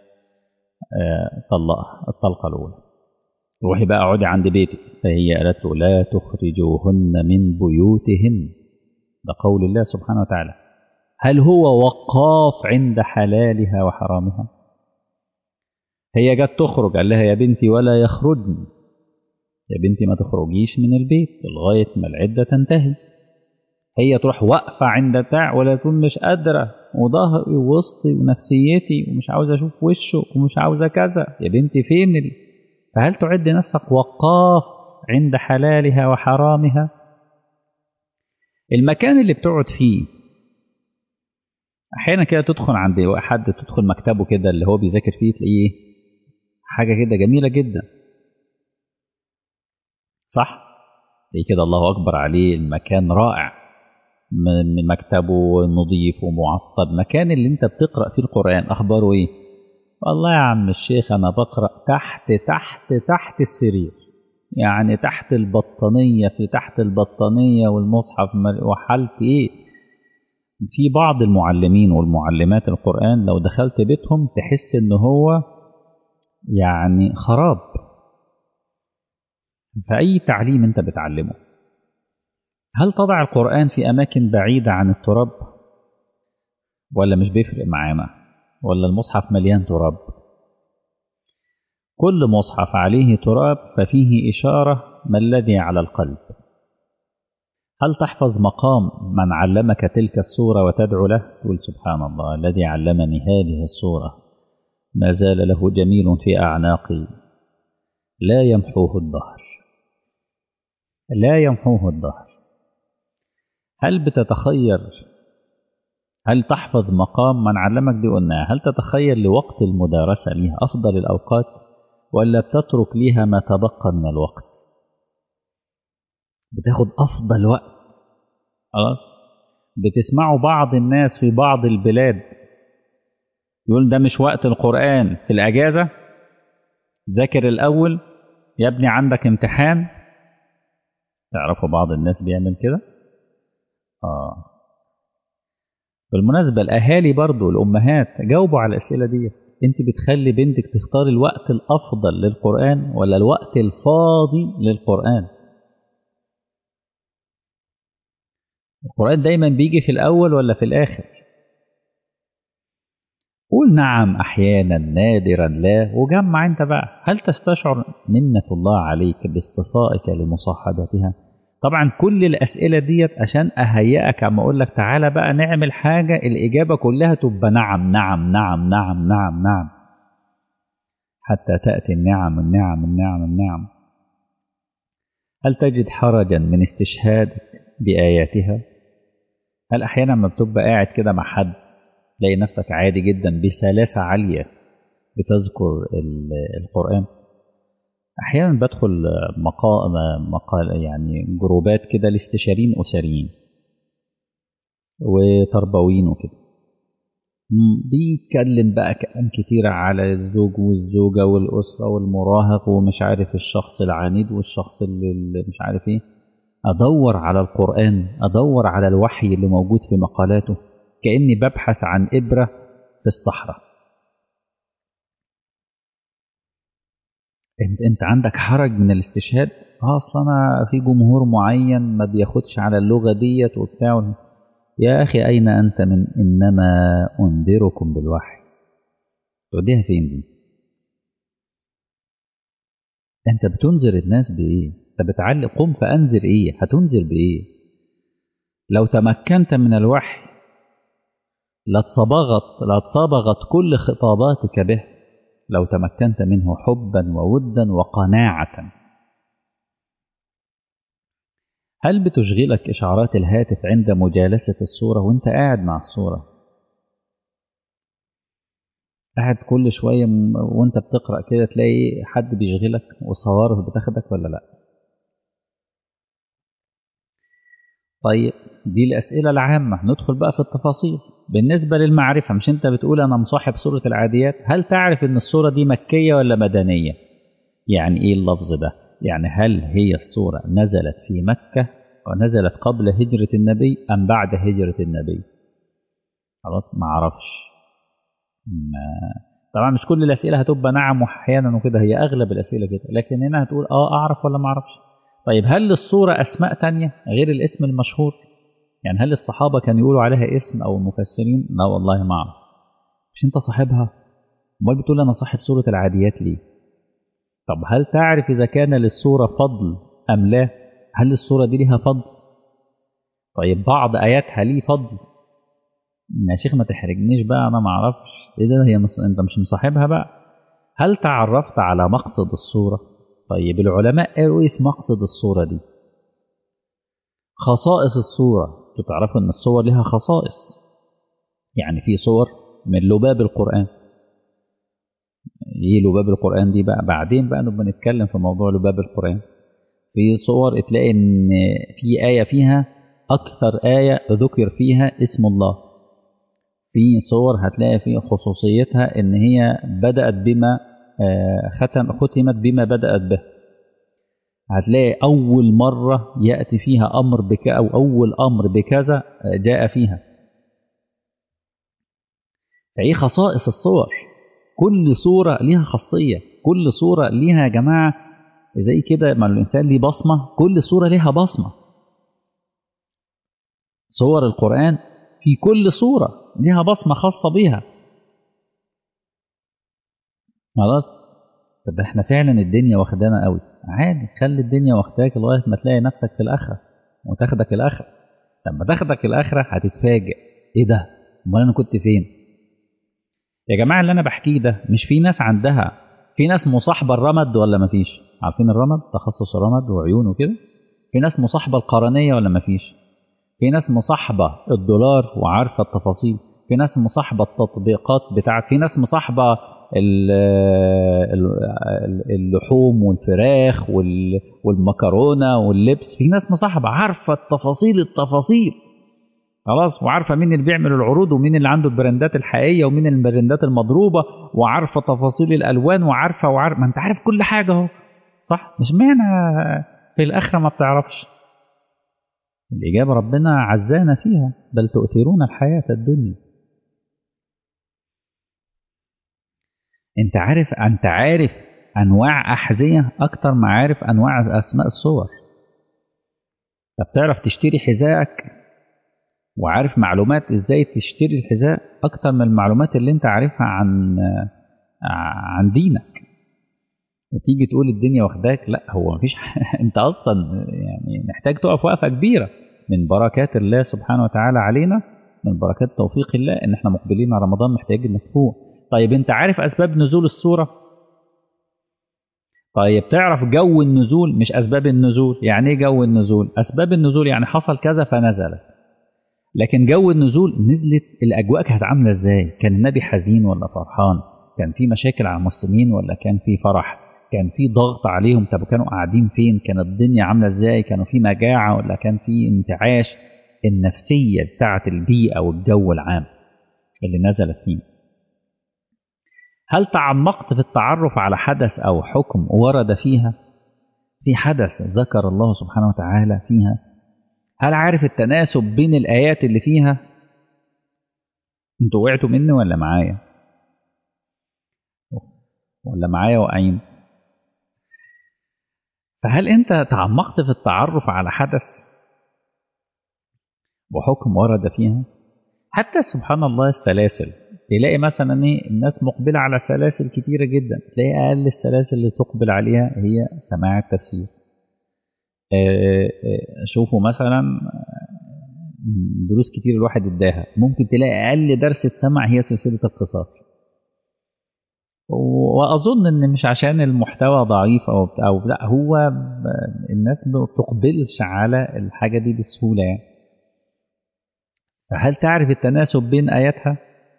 طلقها الطلقة الأولى روحي بقى اقعدي عند بيتك فهي قالت له لا تخرجوهن من بيوتهن ده قول الله سبحانه وتعالى هل هو وقاف عند حلالها وحرامها هي جت تخرج قال لها يا بنتي ولا يخرجن يا بنتي ما تخرجيش من البيت لغاية ما العدة تنتهي هي تروح واقفة عند بتاع ولا تكون مش قادرة وظهري ووسطي ونفسيتي ومش عاوزة أشوف وشه ومش عاوزة كذا يا بنتي فين ال... فهل تعد نفسك وقاف عند حلالها وحرامها المكان اللي بتقعد فيه احيانا كده تدخل عند حد تدخل مكتبه كده اللي هو بيذاكر فيه تلاقيه حاجه كده جميله جدا صح تلاقيه كده الله اكبر عليه المكان رائع من مكتبه نظيف ومعطر مكان اللي انت بتقرا فيه القران اخباره ايه والله يا عم الشيخ انا بقرا تحت تحت تحت السرير يعني تحت البطانيه في تحت البطانيه والمصحف وحالتي ايه في بعض المعلمين والمعلمات القرآن لو دخلت بيتهم تحس ان هو يعني خراب فأي تعليم انت بتعلمه هل تضع القرآن في أماكن بعيدة عن التراب ولا مش بيفرق معانا ولا المصحف مليان تراب كل مصحف عليه تراب ففيه إشارة ما الذي على القلب هل تحفظ مقام من علمك تلك الصورة وتدعو له تقول سبحان الله الذي علمني هذه الصورة ما زال له جميل في أعناقي لا يمحوه الدهر لا يمحوه الدهر هل بتتخير هل تحفظ مقام من علمك دي قلناها هل تتخيل لوقت المدارسة ليها أفضل الأوقات ولا بتترك ليها ما تبقى من الوقت بتاخد أفضل وقت خلاص بتسمعوا بعض الناس في بعض البلاد يقول ده مش وقت القرآن في الأجازة ذاكر الأول يا ابني عندك امتحان تعرفوا بعض الناس بيعمل كده آه بالمناسبة الأهالي برضو الأمهات جاوبوا على الأسئلة دي أنت بتخلي بنتك تختار الوقت الأفضل للقرآن ولا الوقت الفاضي للقرآن القرآن دايما بيجي في الأول ولا في الآخر قول نعم أحيانا نادرا لا وجمع أنت بقى هل تستشعر منة الله عليك باصطفائك لمصاحبتها طبعا كل الأسئلة ديت عشان أهيئك أما أقول لك تعالى بقى نعمل حاجة الإجابة كلها تبقى نعم نعم نعم نعم نعم نعم حتى تأتي النعم النعم النعم النعم هل تجد حرجا من استشهادك بآياتها هل أحيانا لما بتبقى قاعد كده مع حد تلاقي نفسك عادي جدا بسلاسة عالية بتذكر القرآن أحيانا بدخل مقال, مقال يعني جروبات كده لاستشارين أسريين وتربويين وكده بيتكلم بقى كلام كتير على الزوج والزوجة والأسرة والمراهق ومش عارف الشخص العنيد والشخص اللي مش عارف ايه أدور على القرآن أدور على الوحي اللي موجود في مقالاته كأني ببحث عن إبرة في الصحراء انت انت عندك حرج من الاستشهاد اه اصل انا في جمهور معين ما بياخدش على اللغه ديت وبتاع يا اخي اين انت من انما انذركم بالوحي توديها فين دي انت بتنذر الناس بايه انت بتعلق قم فانذر ايه هتنذر بايه لو تمكنت من الوحي لتصبغت لتصبغت كل خطاباتك به لو تمكنت منه حبا وودا وقناعة هل بتشغلك إشعارات الهاتف عند مجالسة الصورة وانت قاعد مع الصورة قاعد كل شوية وانت بتقرأ كده تلاقي حد بيشغلك وصوارف بتاخدك ولا لا طيب دي الأسئلة العامة ندخل بقى في التفاصيل بالنسبة للمعرفة مش أنت بتقول أنا مصاحب سورة العاديات هل تعرف أن السورة دي مكية ولا مدنية يعني إيه اللفظ ده يعني هل هي السورة نزلت في مكة ونزلت قبل هجرة النبي أم بعد هجرة النبي خلاص ما اعرفش طبعا مش كل الأسئلة هتبقى نعم وأحيانا وكده هي أغلب الأسئلة كده لكن هنا هتقول آه أعرف ولا ما أعرفش طيب هل للصورة أسماء تانية غير الاسم المشهور يعني هل الصحابة كانوا يقولوا عليها اسم أو المفسرين لا والله ما أعرف مش أنت صاحبها امال بتقول أنا صاحب سورة العاديات ليه طب هل تعرف إذا كان للسورة فضل أم لا هل السورة دي لها فضل طيب بعض آياتها ليه فضل يا شيخ ما تحرجنيش بقى أنا ما أعرفش إيه ده هي مص... أنت مش مصاحبها بقى هل تعرفت على مقصد السورة طيب العلماء قالوا إيه في مقصد السورة دي خصائص السورة تعرفوا ان الصور لها خصائص يعني في صور من لباب القرآن ايه لباب القرآن دي بقى بعدين بقى نبقى نتكلم في موضوع لباب القرآن في صور تلاقي ان في آية فيها أكثر آية ذكر فيها اسم الله في صور هتلاقي في خصوصيتها ان هي بدأت بما ختم ختمت بما بدأت به هتلاقي أول مرة يأتي فيها أمر بك أو أول أمر بكذا جاء فيها فإيه خصائص الصور كل صورة ليها خاصية كل صورة ليها يا جماعة زي كده ما الإنسان ليه بصمة كل صورة ليها بصمة صور القرآن في كل صورة ليها بصمة خاصة بيها خلاص طب احنا فعلا الدنيا واخدانا قوي عادي خلي الدنيا واخداك لغايه ما تلاقي نفسك في الاخره وتاخدك الاخره لما تاخدك الاخره هتتفاجئ ايه ده امال انا كنت فين يا جماعه اللي انا بحكيه ده مش في ناس عندها في ناس مصاحبه الرمد ولا ما فيش عارفين الرمد تخصص الرمد وعيون وكده في ناس مصاحبه القرنيه ولا ما فيش في ناس مصاحبه الدولار وعارفه التفاصيل في ناس مصاحبه التطبيقات بتاعت في ناس مصاحبه اللحوم والفراخ والمكرونه واللبس في ناس مصاحبه عارفه التفاصيل التفاصيل خلاص وعارفه مين اللي بيعمل العروض ومين اللي عنده البراندات الحقيقيه ومين البراندات المضروبه وعارفه تفاصيل الالوان وعارفه وعارفه ما انت عارف كل حاجه اهو صح مش معنى في الاخره ما بتعرفش الاجابه ربنا عزانا فيها بل تؤثرون الحياه الدنيا انت عارف انت عارف انواع احذيه اكتر ما عارف انواع اسماء الصور فبتعرف تشتري حذائك وعارف معلومات ازاي تشتري الحذاء اكتر من المعلومات اللي انت عارفها عن عن دينك وتيجي تقول الدنيا واخداك لا هو مفيش انت اصلا يعني محتاج تقف وقفه كبيره من بركات الله سبحانه وتعالى علينا من بركات توفيق الله ان احنا مقبلين على رمضان محتاج انك تفوق طيب انت عارف اسباب نزول السوره طيب تعرف جو النزول مش اسباب النزول يعني ايه جو النزول اسباب النزول يعني حصل كذا فنزلت لكن جو النزول نزلت الاجواء كانت عامله ازاي كان النبي حزين ولا فرحان كان في مشاكل على المسلمين ولا كان في فرح كان في ضغط عليهم طب كانوا قاعدين فين كانت الدنيا عامله ازاي كانوا في مجاعه ولا كان في انتعاش النفسيه بتاعه البيئه والجو العام اللي نزلت فيه هل تعمقت في التعرف على حدث أو حكم ورد فيها في حدث ذكر الله سبحانه وتعالى فيها هل عارف التناسب بين الآيات اللي فيها انتوا وقعتوا مني ولا معايا ولا معايا واقعين فهل انت تعمقت في التعرف على حدث وحكم ورد فيها حتى سبحان الله السلاسل تلاقي مثلا ايه الناس مقبله على سلاسل كتيره جدا تلاقي اقل السلاسل اللي تقبل عليها هي سماع التفسير شوفوا مثلا دروس كتير الواحد اداها ممكن تلاقي اقل درس اتسمع هي سلسله القصص واظن ان مش عشان المحتوى ضعيف او او لا هو الناس ما بتقبلش على الحاجه دي بسهوله يعني فهل تعرف التناسب بين اياتها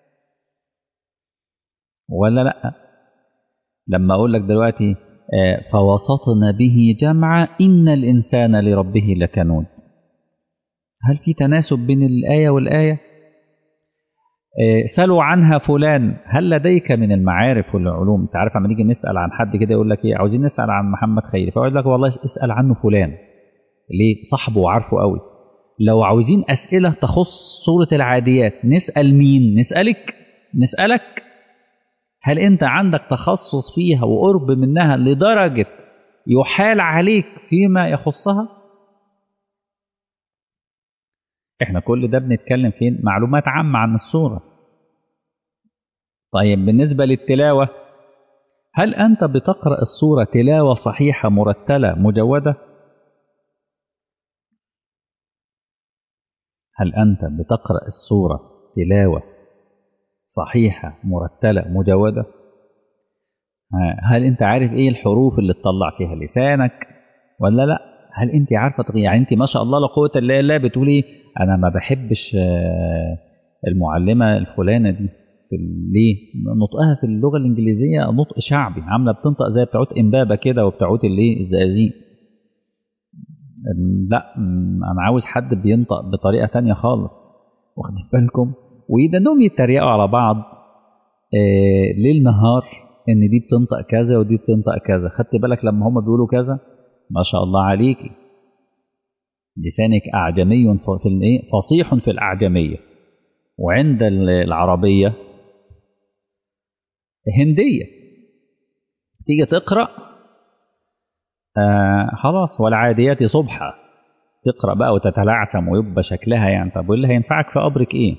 ولا لا لما اقول لك دلوقتي فوسطنا به جمعا ان الانسان لربه لكنود هل في تناسب بين الآية والآية سلوا عنها فلان هل لديك من المعارف والعلوم انت عارف لما نيجي نسال عن حد كده يقول لك ايه عاوزين نسال عن محمد خيري فيقول لك والله اسال عنه فلان ليه صاحبه وعارفه قوي لو عاوزين اسئله تخص سوره العاديات نسال مين نسالك نسالك هل انت عندك تخصص فيها وقرب منها لدرجه يحال عليك فيما يخصها احنا كل ده بنتكلم فين معلومات عامة عن السورة طيب بالنسبة للتلاوة هل أنت بتقرأ السورة تلاوة صحيحة مرتلة مجودة هل أنت بتقرأ السورة تلاوة صحيحة مرتلة مجودة هل أنت عارف إيه الحروف اللي تطلع فيها لسانك ولا لأ هل أنت عارفة يعني أنت ما شاء الله لا قوة إلا بالله بتقولي انا ما بحبش المعلمه الفلانه دي في ليه نطقها في اللغه الانجليزيه نطق شعبي عامله بتنطق زي بتاعت امبابه كده وبتاعت الايه الزقازيق لا انا عاوز حد بينطق بطريقه تانية خالص واخدين بالكم ويدنهم يتريقوا على بعض آه ليل نهار ان دي بتنطق كذا ودي بتنطق كذا خدت بالك لما هم بيقولوا كذا ما شاء الله عليكي لسانك أعجمي في الإيه؟ فصيح في الأعجمية وعند العربية هندية تيجي تقرأ آه خلاص والعاديات صبحا تقرأ بقى وتتلعثم ويبقى شكلها يعني طب واللي هينفعك في قبرك إيه؟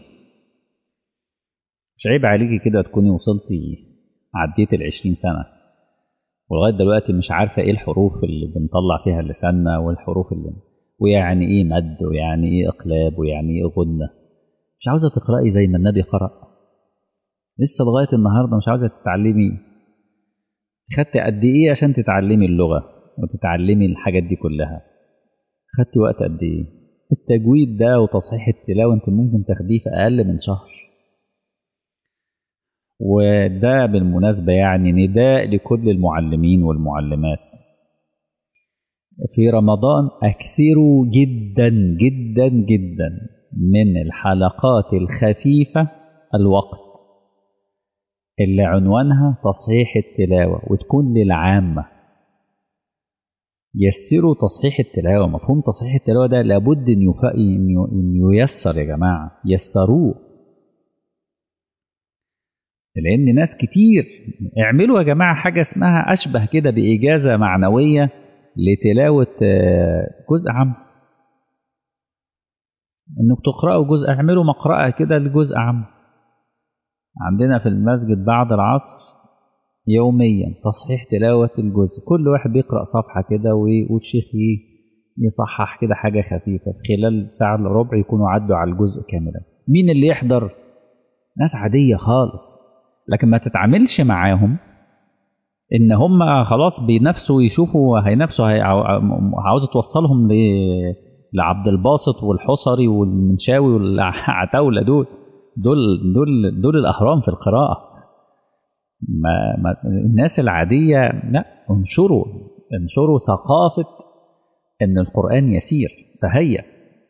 مش عيب عليكي كده تكوني وصلتي عديت العشرين سنة ولغاية دلوقتي مش عارفة إيه الحروف اللي بنطلع فيها لساننا والحروف اللي ويعني ايه مد ويعني ايه اقلاب ويعني ايه غنة مش عاوزة تقرأي زي ما النبي قرأ لسه لغاية النهاردة مش عاوزة تتعلمي خدت قد ايه عشان تتعلمي اللغة وتتعلمي الحاجات دي كلها خدتي وقت قد ايه التجويد ده وتصحيح التلاوة انت ممكن تاخديه في اقل من شهر وده بالمناسبة يعني نداء لكل المعلمين والمعلمات في رمضان أكثروا جدا جدا جدا من الحلقات الخفيفة الوقت اللي عنوانها تصحيح التلاوة وتكون للعامة يسروا تصحيح التلاوة مفهوم تصحيح التلاوة ده لابد أن, يف... إن ييسر يا جماعة يسروه لأن ناس كتير اعملوا يا جماعة حاجة اسمها أشبه كده بإجازة معنوية لتلاوة جزء عام انك تقرأوا جزء اعملوا مقرأة كده لجزء عام عندنا في المسجد بعد العصر يوميا تصحيح تلاوة الجزء كل واحد بيقرأ صفحة كده والشيخ يصحح كده حاجة خفيفة في خلال ساعة الا ربع يكونوا عدوا على الجزء كاملا مين اللي يحضر ناس عادية خالص لكن ما تتعاملش معاهم ان هم خلاص بينافسوا يشوفوا هينافسوا هي عاوز توصلهم ل لعبد الباسط والحصري والمنشاوي والعتاوله دول دول دول دول الاهرام في القراءه ما, ما الناس العاديه لا انشروا انشروا ثقافه ان القران يسير فهيا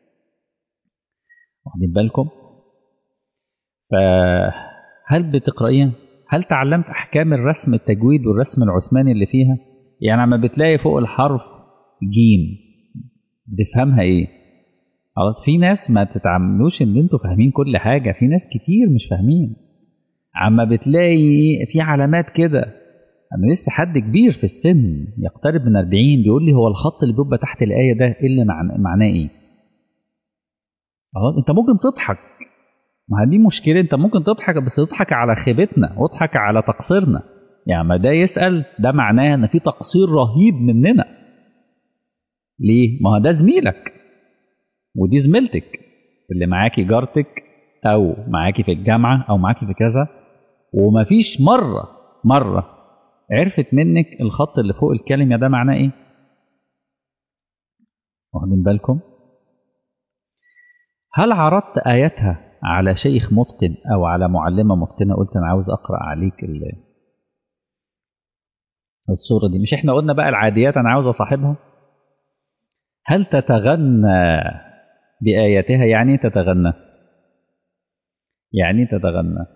واخدين بالكم فهل بتقرأيها هل تعلمت احكام الرسم التجويد والرسم العثماني اللي فيها يعني لما بتلاقي فوق الحرف جيم بتفهمها ايه خلاص في ناس ما تتعاملوش ان انتوا فاهمين كل حاجه في ناس كتير مش فاهمين اما بتلاقي في علامات كده انا لسه حد كبير في السن يقترب من 40 بيقول لي هو الخط اللي بيبقى تحت الايه ده ايه اللي معناه ايه خلاص انت ممكن تضحك ما دي مشكله انت ممكن تضحك بس تضحك على خيبتنا واضحك على تقصيرنا يعني ما ده يسال ده معناه ان في تقصير رهيب مننا ليه ما هو ده زميلك ودي زميلتك اللي معاكي جارتك او معاكي في الجامعه او معاكي في كذا ومفيش مره مره عرفت منك الخط اللي فوق الكلمه ده معناه ايه واخدين بالكم هل عرضت اياتها على شيخ متقن او على معلمه متقنه قلت انا عاوز اقرا عليك الصوره دي مش احنا قلنا بقى العاديات انا عاوز اصاحبها هل تتغنى بآياتها يعني تتغنى يعني تتغنى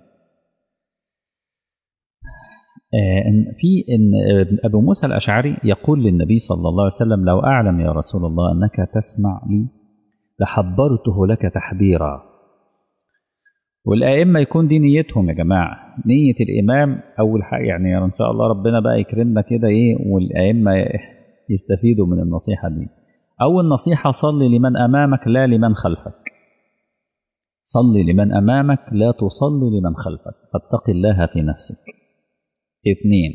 في إن أبو موسى الأشعري يقول للنبي صلى الله عليه وسلم لو أعلم يا رسول الله أنك تسمع لي لحبرته لك تحبيرا والأئمة يكون دي نيتهم يا جماعة نية الإمام أول حاجة يعني إن شاء الله ربنا بقى يكرمنا كده إيه والأئمة يستفيدوا من النصيحة دي أول نصيحة صلي لمن أمامك لا لمن خلفك صلي لمن أمامك لا تصلي لمن خلفك فاتق الله في نفسك اثنين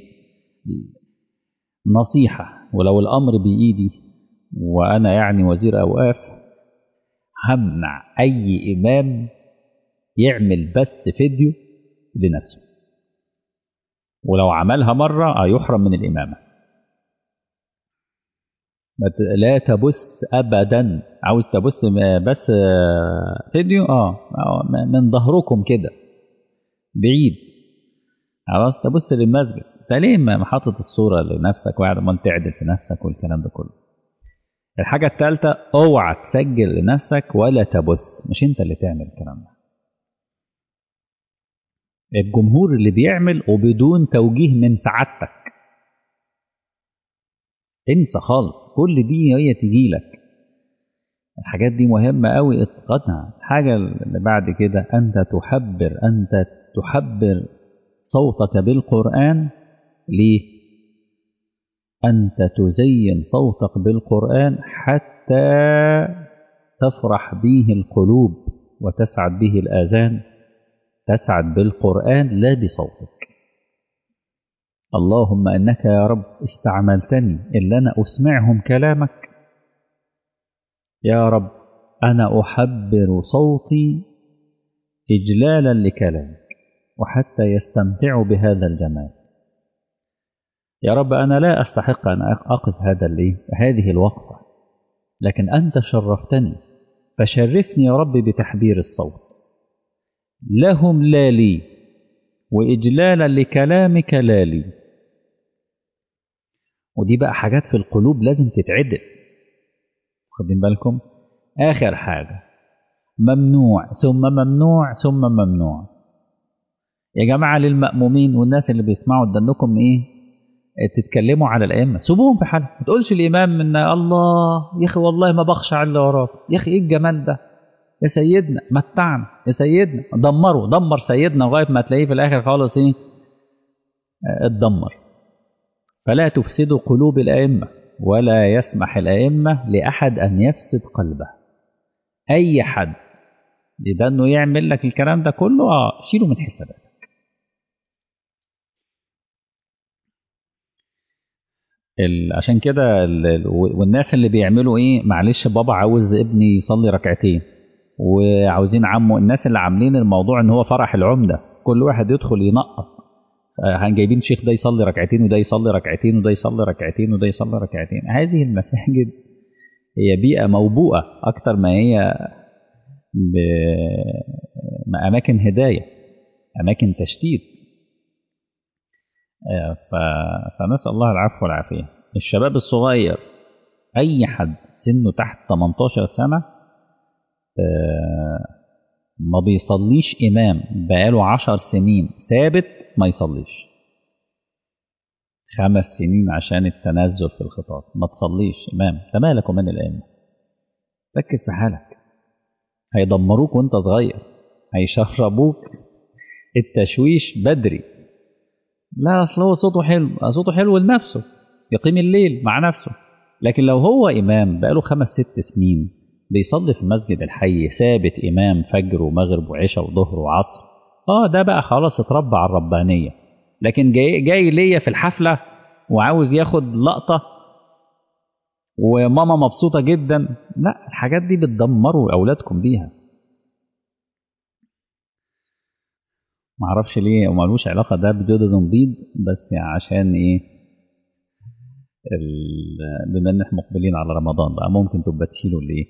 نصيحة ولو الأمر بإيدي وأنا يعني وزير أوقاف همنع أي إمام يعمل بس فيديو لنفسه ولو عملها مرة يحرم من الإمامة لا تبث أبدا عاوز تبث بس فيديو اه من ظهركم كده بعيد خلاص تبص للمسجد انت ليه ما حاطط الصوره لنفسك وقاعد ما تعدل في نفسك والكلام ده كله الحاجه الثالثه اوعى تسجل لنفسك ولا تبث مش انت اللي تعمل الكلام ده الجمهور اللي بيعمل وبدون توجيه من سعادتك انسى خالص كل دي هي تجي لك الحاجات دي مهمة قوي اتقنها الحاجة اللي بعد كده أنت تحبر أنت تحبر صوتك بالقرآن ليه؟ أنت تزين صوتك بالقرآن حتى تفرح به القلوب وتسعد به الآذان تسعد بالقرآن لا بصوتك اللهم إنك يا رب استعملتني إلا أنا أسمعهم كلامك يا رب أنا أحبر صوتي إجلالا لكلامك وحتى يستمتعوا بهذا الجمال يا رب أنا لا أستحق أن أقف هذا اللي هذه الوقفة لكن أنت شرفتني فشرفني يا رب بتحبير الصوت لهم لا لي وإجلالا لكلامك لا لي ودي بقى حاجات في القلوب لازم تتعدل واخدين بالكم آخر حاجة ممنوع ثم ممنوع ثم ممنوع يا جماعة للمأمومين والناس اللي بيسمعوا دنكم إيه تتكلموا على الأئمة سيبوهم في حالهم ما تقولش الإمام من الله يا أخي والله ما بخشع إلا وراك يا أخي إيه الجمال ده يا سيدنا متعنا يا سيدنا دمروا دمر سيدنا لغاية ما تلاقيه في الآخر خالص إيه اتدمر فلا تفسدوا قلوب الأئمة ولا يسمح الأئمة لأحد أن يفسد قلبه أي حد إذا أنه يعمل لك الكلام ده كله آه شيله من حساباتك عشان كده والناس اللي بيعملوا ايه معلش بابا عاوز ابني يصلي ركعتين وعاوزين عمه الناس اللي عاملين الموضوع ان هو فرح العمده كل واحد يدخل ينقط جايبين شيخ ده يصلي ركعتين وده يصلي ركعتين وده يصلي ركعتين وده يصلي ركعتين هذه المساجد هي بيئة موبوءة أكتر ما هي أماكن هداية أماكن تشتيت ف... فنسأل الله العفو والعافية الشباب الصغير أي حد سنه تحت 18 سنة ما بيصليش إمام بقاله عشر سنين ثابت ما يصليش خمس سنين عشان التنزل في الخطاب ما تصليش إمام أنت مالك ومن الأئمة ركز في حالك هيدمروك وانت صغير هيشربوك التشويش بدري لا اصل هو صوته حلو صوته حلو لنفسه يقيم الليل مع نفسه لكن لو هو إمام بقاله خمس ست سنين بيصلي في المسجد الحي ثابت إمام فجر ومغرب وعشاء وظهر وعصر اه ده بقى خلاص اتربى على الربانية لكن جاي, جاي ليا في الحفلة وعاوز ياخد لقطة وماما مبسوطة جدا لا الحاجات دي بتدمروا أولادكم بيها معرفش ليه ومالوش علاقة ده بجدد بيض بس عشان ايه بما ان احنا مقبلين على رمضان بقى ممكن تبقى تشيلوا الايه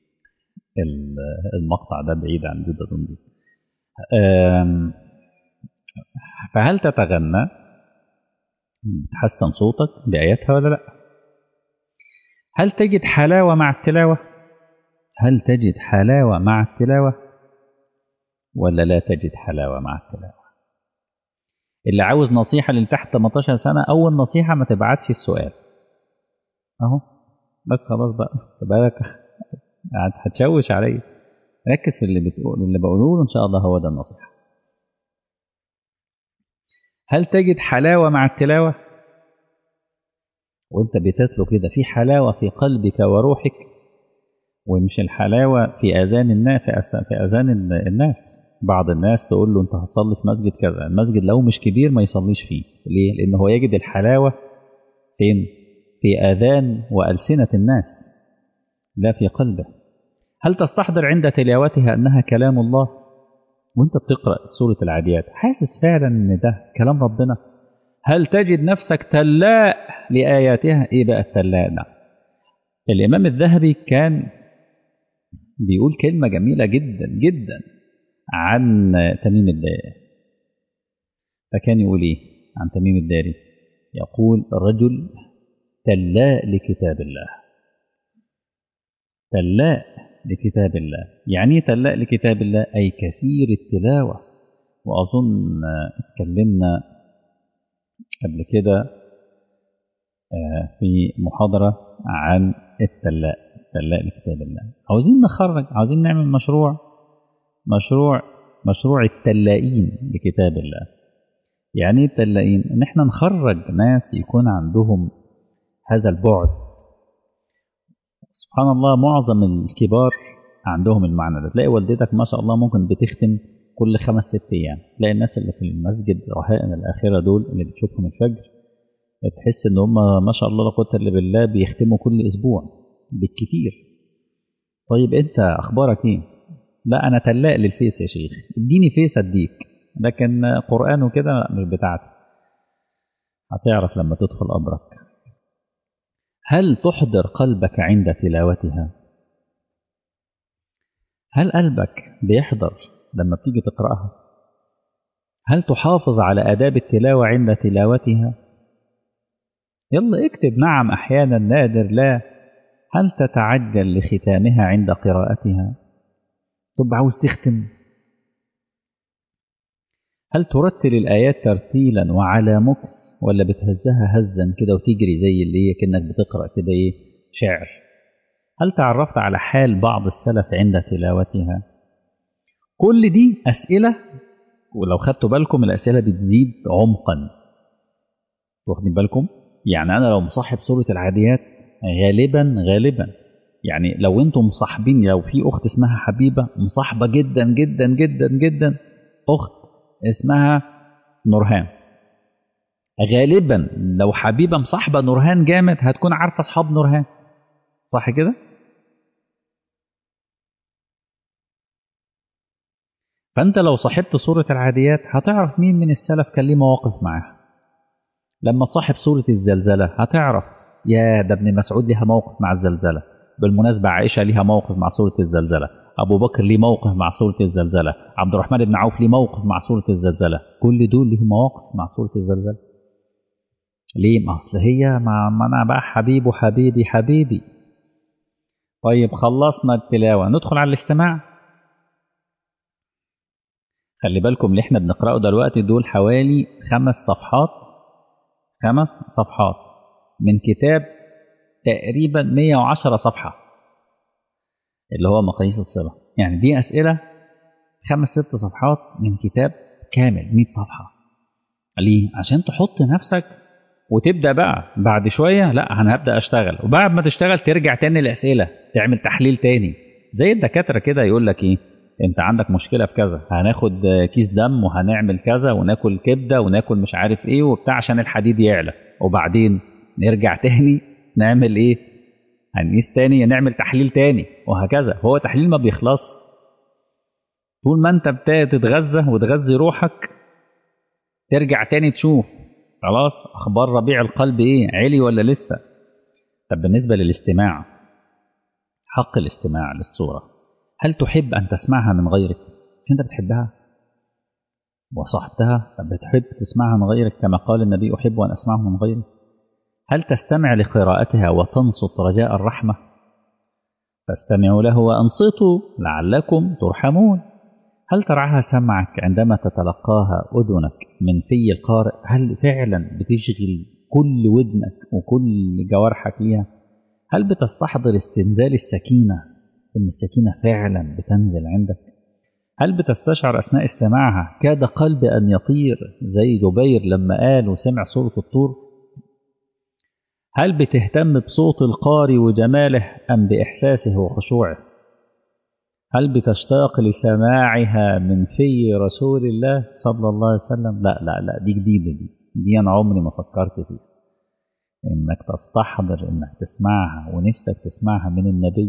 المقطع ده بعيد عن جدد بيض فهل تتغنى تحسن صوتك بآياتها ولا لا هل تجد حلاوة مع التلاوة هل تجد حلاوة مع التلاوة ولا لا تجد حلاوة مع التلاوة اللي عاوز نصيحة اللي تحت 18 سنة أول نصيحة ما تبعتش السؤال أهو بس خلاص بقى بالك هتشوش عليا ركز في اللي بتقول اللي بقوله له إن شاء الله هو ده النصيحة هل تجد حلاوة مع التلاوة وانت بتتلو كده في حلاوة في قلبك وروحك ومش الحلاوة في أذان الناس في أذان الناس بعض الناس تقول له انت هتصلي في مسجد كذا المسجد لو مش كبير ما يصليش فيه ليه لأنه هو يجد الحلاوة فين في آذان وألسنة الناس لا في قلبه هل تستحضر عند تلاوتها أنها كلام الله وانت بتقرأ سورة العاديات حاسس فعلا ان ده كلام ربنا هل تجد نفسك تلاء لآياتها ايه بقى التلاء ده الإمام الذهبي كان بيقول كلمة جميلة جدا جدا عن تميم الداري فكان يقول ايه عن تميم الداري يقول رجل تلاء لكتاب الله تلاء لكتاب الله يعني تلاء لكتاب الله أي كثير التلاوة وأظن اتكلمنا قبل كده في محاضرة عن التلاء التلاء لكتاب الله عاوزين نخرج عاوزين نعمل مشروع مشروع مشروع التلائين لكتاب الله يعني ايه التلائين ان احنا نخرج ناس يكون عندهم هذا البعد سبحان الله معظم الكبار عندهم المعنى ده تلاقي والدتك ما شاء الله ممكن بتختم كل خمس ست ايام تلاقي الناس اللي في المسجد رهائن الاخره دول اللي بتشوفهم الفجر تحس ان هم ما شاء الله لا قوه الا بالله بيختموا كل اسبوع بالكتير طيب انت اخبارك ايه لا انا تلاق للفيس يا شيخ اديني فيس اديك لكن قران وكده مش بتاعتي هتعرف لما تدخل امرك هل تحضر قلبك عند تلاوتها هل قلبك بيحضر لما بتيجي تقراها هل تحافظ على اداب التلاوه عند تلاوتها يلا اكتب نعم احيانا نادر لا هل تتعجل لختامها عند قراءتها طب عاوز تختم هل ترتل الآيات ترتيلا وعلى مكس ولا بتهزها هزا كده وتجري زي اللي هي كأنك بتقرأ كده ايه شعر هل تعرفت على حال بعض السلف عند تلاوتها كل دي أسئلة ولو خدتوا بالكم الأسئلة بتزيد عمقا واخدين بالكم يعني أنا لو مصاحب سورة العاديات غالبا غالبا يعني لو انتم مصاحبين لو في اخت اسمها حبيبه مصاحبه جدا جدا جدا جدا اخت اسمها نورهان غالبا لو حبيبه مصاحبه نورهان جامد هتكون عارفه اصحاب نورهان صح كده فانت لو صاحبت سوره العاديات هتعرف مين من السلف كان ليه مواقف معاها لما تصاحب سوره الزلزله هتعرف يا ده ابن مسعود ليها موقف مع الزلزله بالمناسبة عائشة ليها موقف مع سورة الزلزلة أبو بكر ليه موقف مع سورة الزلزلة عبد الرحمن بن عوف ليه موقف مع سورة الزلزلة كل دول ليهم مواقف مع سورة الزلزلة ليه ما أصل هي مع أنا بقى حبيب وحبيبي حبيبي طيب خلصنا التلاوة ندخل على الاستماع خلي بالكم اللي احنا بنقرأه دلوقتي دول حوالي خمس صفحات خمس صفحات من كتاب تقريبا 110 صفحة اللي هو مقاييس الصلة يعني دي أسئلة خمس ست صفحات من كتاب كامل 100 صفحة ليه؟ عشان تحط نفسك وتبدأ بقى بعد شوية لا أنا هبدأ أشتغل وبعد ما تشتغل ترجع تاني الأسئلة تعمل تحليل تاني زي الدكاترة كده يقول لك إيه أنت عندك مشكلة في كذا هناخد كيس دم وهنعمل كذا وناكل كبدة وناكل مش عارف إيه وبتاع عشان الحديد يعلى وبعدين نرجع تاني نعمل ايه هنقيس تاني نعمل تحليل تاني وهكذا هو تحليل ما بيخلص طول ما انت بتتغذى وتغذي روحك ترجع تاني تشوف خلاص اخبار ربيع القلب ايه عالي ولا لسه طب بالنسبه للاستماع حق الاستماع للصوره هل تحب ان تسمعها من غيرك انت بتحبها وصاحبتها طب بتحب تسمعها من غيرك كما قال النبي احب ان اسمعه من غيري هل تستمع لقراءتها وتنصت رجاء الرحمة؟ فاستمعوا له وأنصتوا لعلكم ترحمون هل ترعاها سمعك عندما تتلقاها أذنك من في القارئ هل فعلا بتشغل كل ودنك وكل جوارحك ليها هل بتستحضر استنزال السكينة إن السكينة فعلا بتنزل عندك هل بتستشعر أثناء استماعها كاد قلبي أن يطير زي جبير لما قال وسمع سورة الطور هل بتهتم بصوت القارئ وجماله أم بإحساسه وخشوعه هل بتشتاق لسماعها من في رسول الله صلى الله عليه وسلم لا لا لا دي جديدة دي دي أنا عمري ما فكرت فيها إنك تستحضر إنك تسمعها ونفسك تسمعها من النبي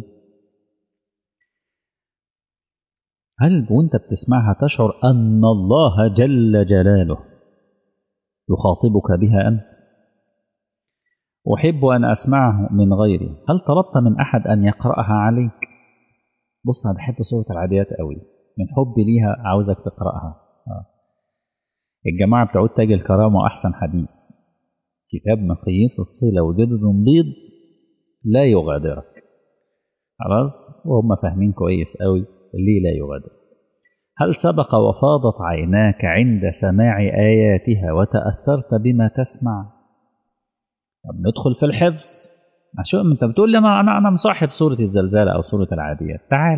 هل وانت بتسمعها تشعر أن الله جل جلاله يخاطبك بها أنت أحب أن أسمعه من غيري هل طلبت من أحد أن يقرأها عليك بص أنا بحب سورة العاديات قوي من حبي ليها عاوزك تقرأها آه. الجماعة بتوع تاج الكرامة أحسن حديث كتاب مقياس الصلة وجدد بيض لا يغادرك خلاص وهم فاهمين كويس قوي ليه لا يغادر هل سبق وفاضت عيناك عند سماع آياتها وتأثرت بما تسمع طب ندخل في الحفظ شو انت بتقول لي انا انا مصاحب سوره الزلزال او سوره العاديات تعال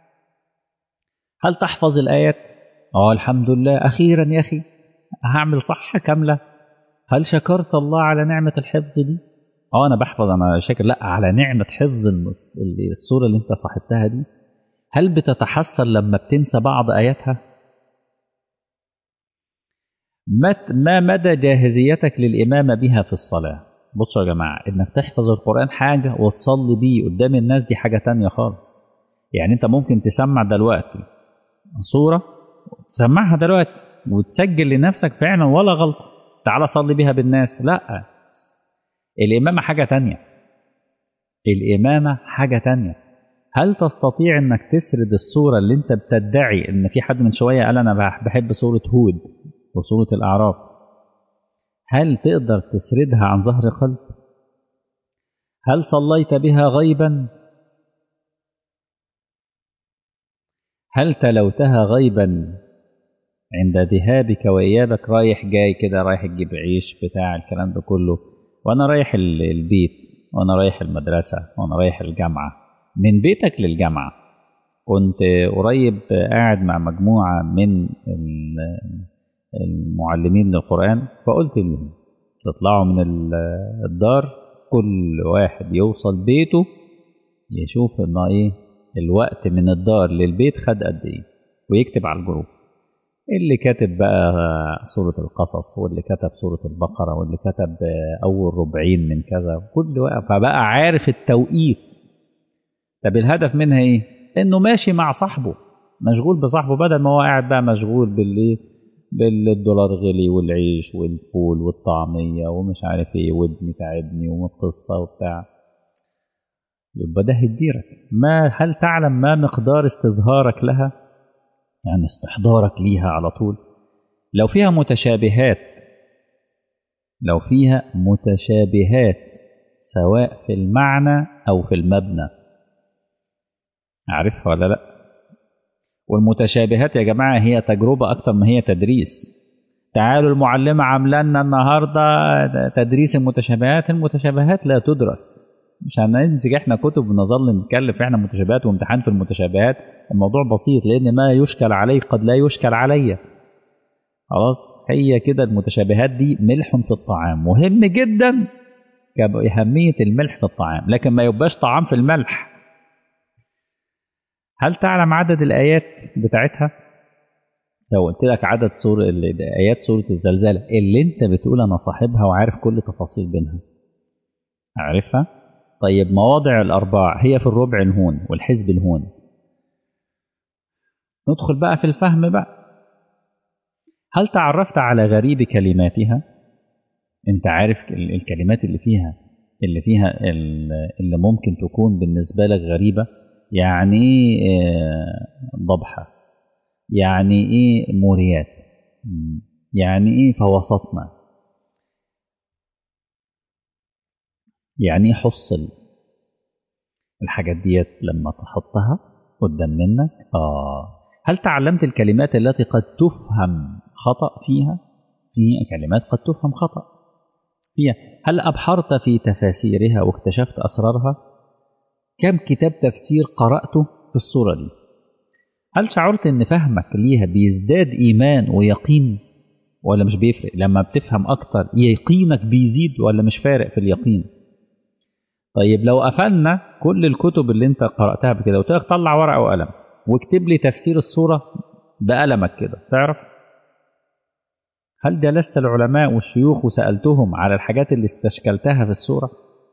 هل تحفظ الايات اه الحمد لله اخيرا يا اخي هعمل صح كامله هل شكرت الله على نعمه الحفظ دي اه انا بحفظ انا شاكر لا على نعمه حفظ السوره اللي انت صاحبتها دي هل بتتحسر لما بتنسى بعض اياتها ما مدى جاهزيتك للامامه بها في الصلاه بصوا يا جماعة إنك تحفظ القرآن حاجة وتصلي بيه قدام الناس دي حاجة تانية خالص يعني أنت ممكن تسمع دلوقتي صورة تسمعها دلوقتي وتسجل لنفسك فعلا ولا غلطة تعالى صلي بيها بالناس لا الإمامة حاجة تانية الإمامة حاجة تانية هل تستطيع انك تسرد الصورة اللي انت بتدعي ان في حد من شوية قال انا بحب صورة هود وصورة الاعراف هل تقدر تسردها عن ظهر قلب هل صليت بها غيبا هل تلوتها غيبا عند ذهابك وإيابك رايح جاي كده رايح تجيب عيش بتاع الكلام ده كله وأنا رايح البيت وأنا رايح المدرسة وأنا رايح الجامعة من بيتك للجامعة كنت قريب قاعد مع مجموعة من المعلمين للقرآن فقلت لهم تطلعوا من الدار كل واحد يوصل بيته يشوف ان ايه الوقت من الدار للبيت خد قد ايه ويكتب على الجروب اللي كاتب بقى سورة القصص واللي كتب سورة البقرة واللي كتب أول ربعين من كذا كل وقت فبقى عارف التوقيت طب الهدف منها ايه؟ انه ماشي مع صاحبه مشغول بصاحبه بدل ما هو قاعد بقى مشغول بالايه؟ بالدولار غلي والعيش والفول والطعمية ومش عارف ايه وابني تعبني والقصة وبتاع يبقى ده هتجيرك ما هل تعلم ما مقدار استظهارك لها يعني استحضارك ليها على طول لو فيها متشابهات لو فيها متشابهات سواء في المعنى أو في المبنى عارفها ولا لأ والمتشابهات يا جماعة هي تجربة أكتر ما هي تدريس تعالوا المعلمة عاملة لنا النهاردة تدريس المتشابهات المتشابهات لا تدرس مش هنمسك احنا كتب ونظل نتكلف احنا متشابهات وامتحان في المتشابهات الموضوع بسيط لان ما يشكل عليه قد لا يشكل علي خلاص هي كده المتشابهات دي ملح في الطعام مهم جدا كأهمية الملح في الطعام لكن ما يبقاش طعام في الملح هل تعلم عدد الآيات بتاعتها؟ لو قلت لك عدد سور آيات سورة الزلزال اللي أنت بتقول أنا صاحبها وعارف كل تفاصيل بينها عارفها؟ طيب مواضع الأرباع هي في الربع الهون والحزب الهون ندخل بقى في الفهم بقى هل تعرفت على غريب كلماتها؟ أنت عارف الكلمات اللي فيها اللي فيها اللي ممكن تكون بالنسبة لك غريبة يعني ايه ضبحة يعني ايه موريات يعني ايه فوسطنا يعني ايه حصل الحاجات ديت لما تحطها قدام منك آه هل تعلمت الكلمات التي قد تفهم خطأ فيها في كلمات قد تفهم خطأ فيها هل أبحرت في تفاسيرها واكتشفت أسرارها كم كتاب تفسير قرأته في الصورة دي هل شعرت ان فهمك ليها بيزداد ايمان ويقين ولا مش بيفرق لما بتفهم اكتر يقينك بيزيد ولا مش فارق في اليقين طيب لو قفلنا كل الكتب اللي انت قراتها بكده وقلت لك طلع ورقه وقلم واكتب لي تفسير الصوره بقلمك كده تعرف هل جلست العلماء والشيوخ وسالتهم على الحاجات اللي استشكلتها في الصوره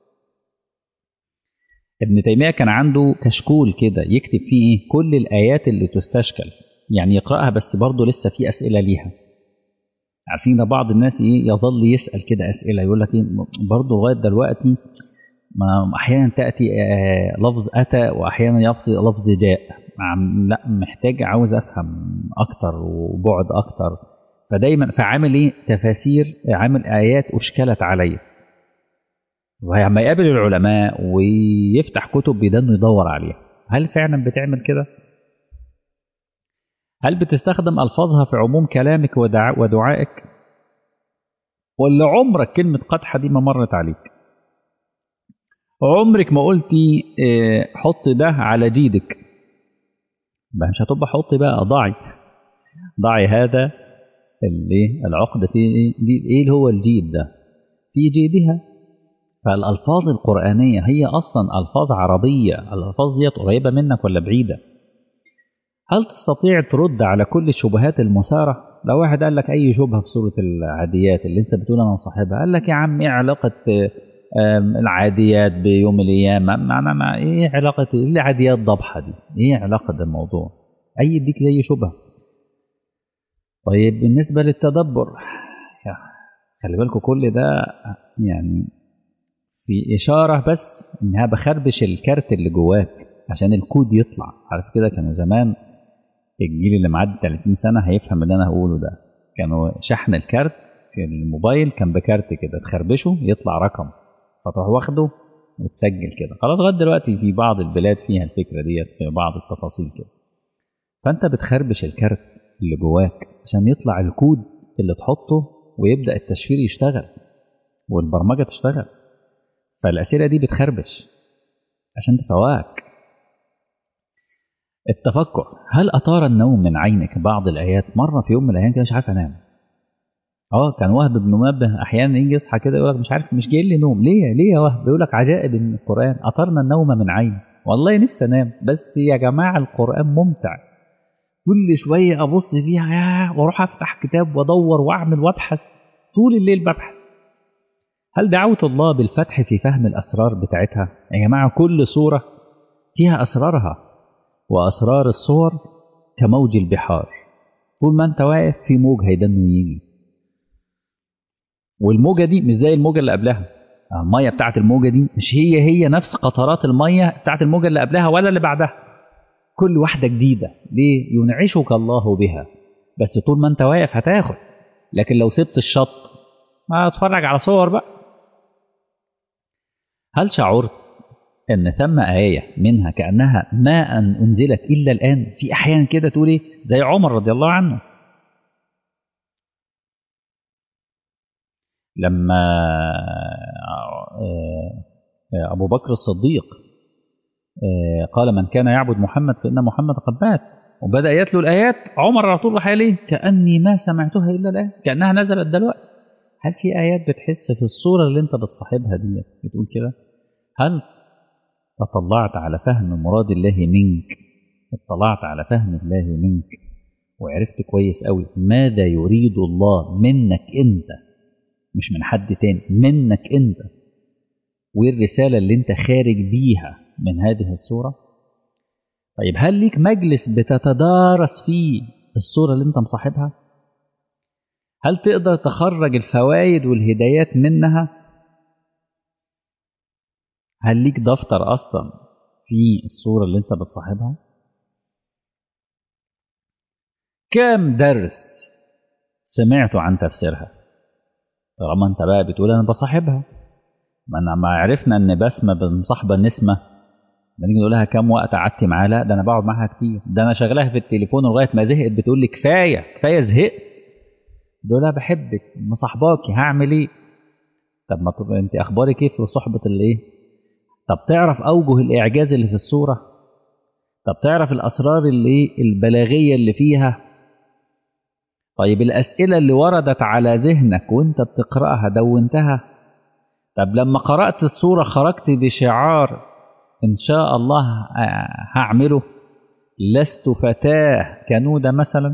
ابن تيمية كان عنده كشكول كده يكتب فيه ايه كل الآيات اللي تستشكل يعني يقرأها بس برضه لسه في أسئلة ليها عارفين بعض الناس ايه يظل يسأل كده أسئلة يقول لك ايه برضه لغاية دلوقتي ما أحيانا تأتي آه لفظ أتى وأحيانا يأتي لفظ جاء لا محتاج عاوز أفهم أكتر وبعد أكتر فدايما فعامل ايه تفاسير عامل آيات أشكلت عليه ولما يقابل العلماء ويفتح كتب بيدنه يدور عليها هل فعلا بتعمل كده هل بتستخدم ألفاظها في عموم كلامك ودع... ودعائك ولا عمرك كلمة قدحة دي ما مرت عليك عمرك ما قلتي حط ده على جيدك بقى مش هتبقى حطي بقى ضعي ضعي هذا اللي العقدة في ايه اللي هو الجيد ده في جيدها فالألفاظ القرآنية هي أصلا ألفاظ عربية الألفاظ ديت قريبة منك ولا بعيدة هل تستطيع ترد على كل الشبهات المثارة لو واحد قال لك أي شبهة في سورة العاديات اللي أنت بتقول أنا صاحبها قال لك يا عم إيه علاقة العاديات بيوم القيامة معنى ما إيه علاقة إيه العاديات ضبحة دي إيه علاقة ده الموضوع أي يديك أي شبهة طيب بالنسبة للتدبر خلي بالكم كل ده يعني في إشارة بس إنها بخربش الكارت اللي جواك عشان الكود يطلع عارف كده كانوا زمان الجيل اللي معدي 30 سنة هيفهم اللي أنا هقوله ده كانوا شحن الكارت الموبايل كان بكارت كده تخربشه يطلع رقم فتروح واخده وتسجل كده خلاص لغايه دلوقتي في بعض البلاد فيها الفكرة ديت في بعض التفاصيل كده فأنت بتخربش الكارت اللي جواك عشان يطلع الكود اللي تحطه ويبدأ التشفير يشتغل والبرمجة تشتغل فالأسئلة دي بتخربش عشان تفواك التفكر هل أطار النوم من عينك بعض الآيات مرة في يوم من الأيام كده مش عارف أنام اه كان وهب بن منبه احيانا يجي يصحى كده يقول لك مش عارف مش جاي لي نوم ليه ليه يا وهب بيقول لك عجائب من القران اطرنا النوم من عين والله نفسي انام بس يا جماعه القران ممتع كل شويه ابص فيها يا واروح افتح كتاب وادور واعمل وابحث طول الليل ببحث هل دعوت الله بالفتح في فهم الأسرار بتاعتها؟ يا جماعة كل صورة فيها أسرارها وأسرار الصور كموج البحار طول ما أنت واقف في موج هيدنه يجي والموجة دي مش زي الموجة اللي قبلها المية بتاعت الموجة دي مش هي هي نفس قطرات المية بتاعت الموجة اللي قبلها ولا اللي بعدها كل واحدة جديدة ليه؟ ينعشك الله بها بس طول ما أنت واقف هتاخد لكن لو سبت الشط ما اتفرج على صور بقى هل شعرت ان ثم آية منها كأنها ما أن أنزلت إلا الآن في أحيان كده تقول إيه زي عمر رضي الله عنه لما أبو بكر الصديق قال من كان يعبد محمد فإن محمد قد مات وبدأ يتلو الآيات عمر على طول راح عليه كأني ما سمعتها إلا الآن كأنها نزلت دلوقتي هل في آيات بتحس في الصورة اللي أنت بتصاحبها دي بتقول كده هل تطلعت على فهم مراد الله منك اطلعت على فهم الله منك وعرفت كويس قوي ماذا يريد الله منك أنت مش من حد تاني منك أنت والرسالة اللي أنت خارج بيها من هذه الصورة طيب هل ليك مجلس بتتدارس فيه الصورة اللي أنت مصاحبها هل تقدر تخرج الفوائد والهدايات منها هل ليك دفتر اصلا في الصوره اللي انت بتصاحبها كم درس سمعت عن تفسيرها طالما انت بقى بتقول انا بصاحبها ما انا ما عرفنا ان بسمه بمصاحبه نسمه لما نيجي نقول لها كام وقت قعدتي معاه لا ده انا بقعد معاها كتير ده انا شغلها في التليفون لغايه ما زهقت بتقول لي كفايه كفايه زهقت بقول لها بحبك مصاحباكي هعمل ايه طب ما طب انت اخبارك ايه في صحبه الايه طب تعرف اوجه الاعجاز اللي في الصوره طب تعرف الاسرار اللي ايه البلاغيه اللي فيها طيب الاسئله اللي وردت على ذهنك وانت بتقراها دونتها طب لما قرات الصوره خرجت بشعار ان شاء الله هعمله لست فتاه كنوده مثلا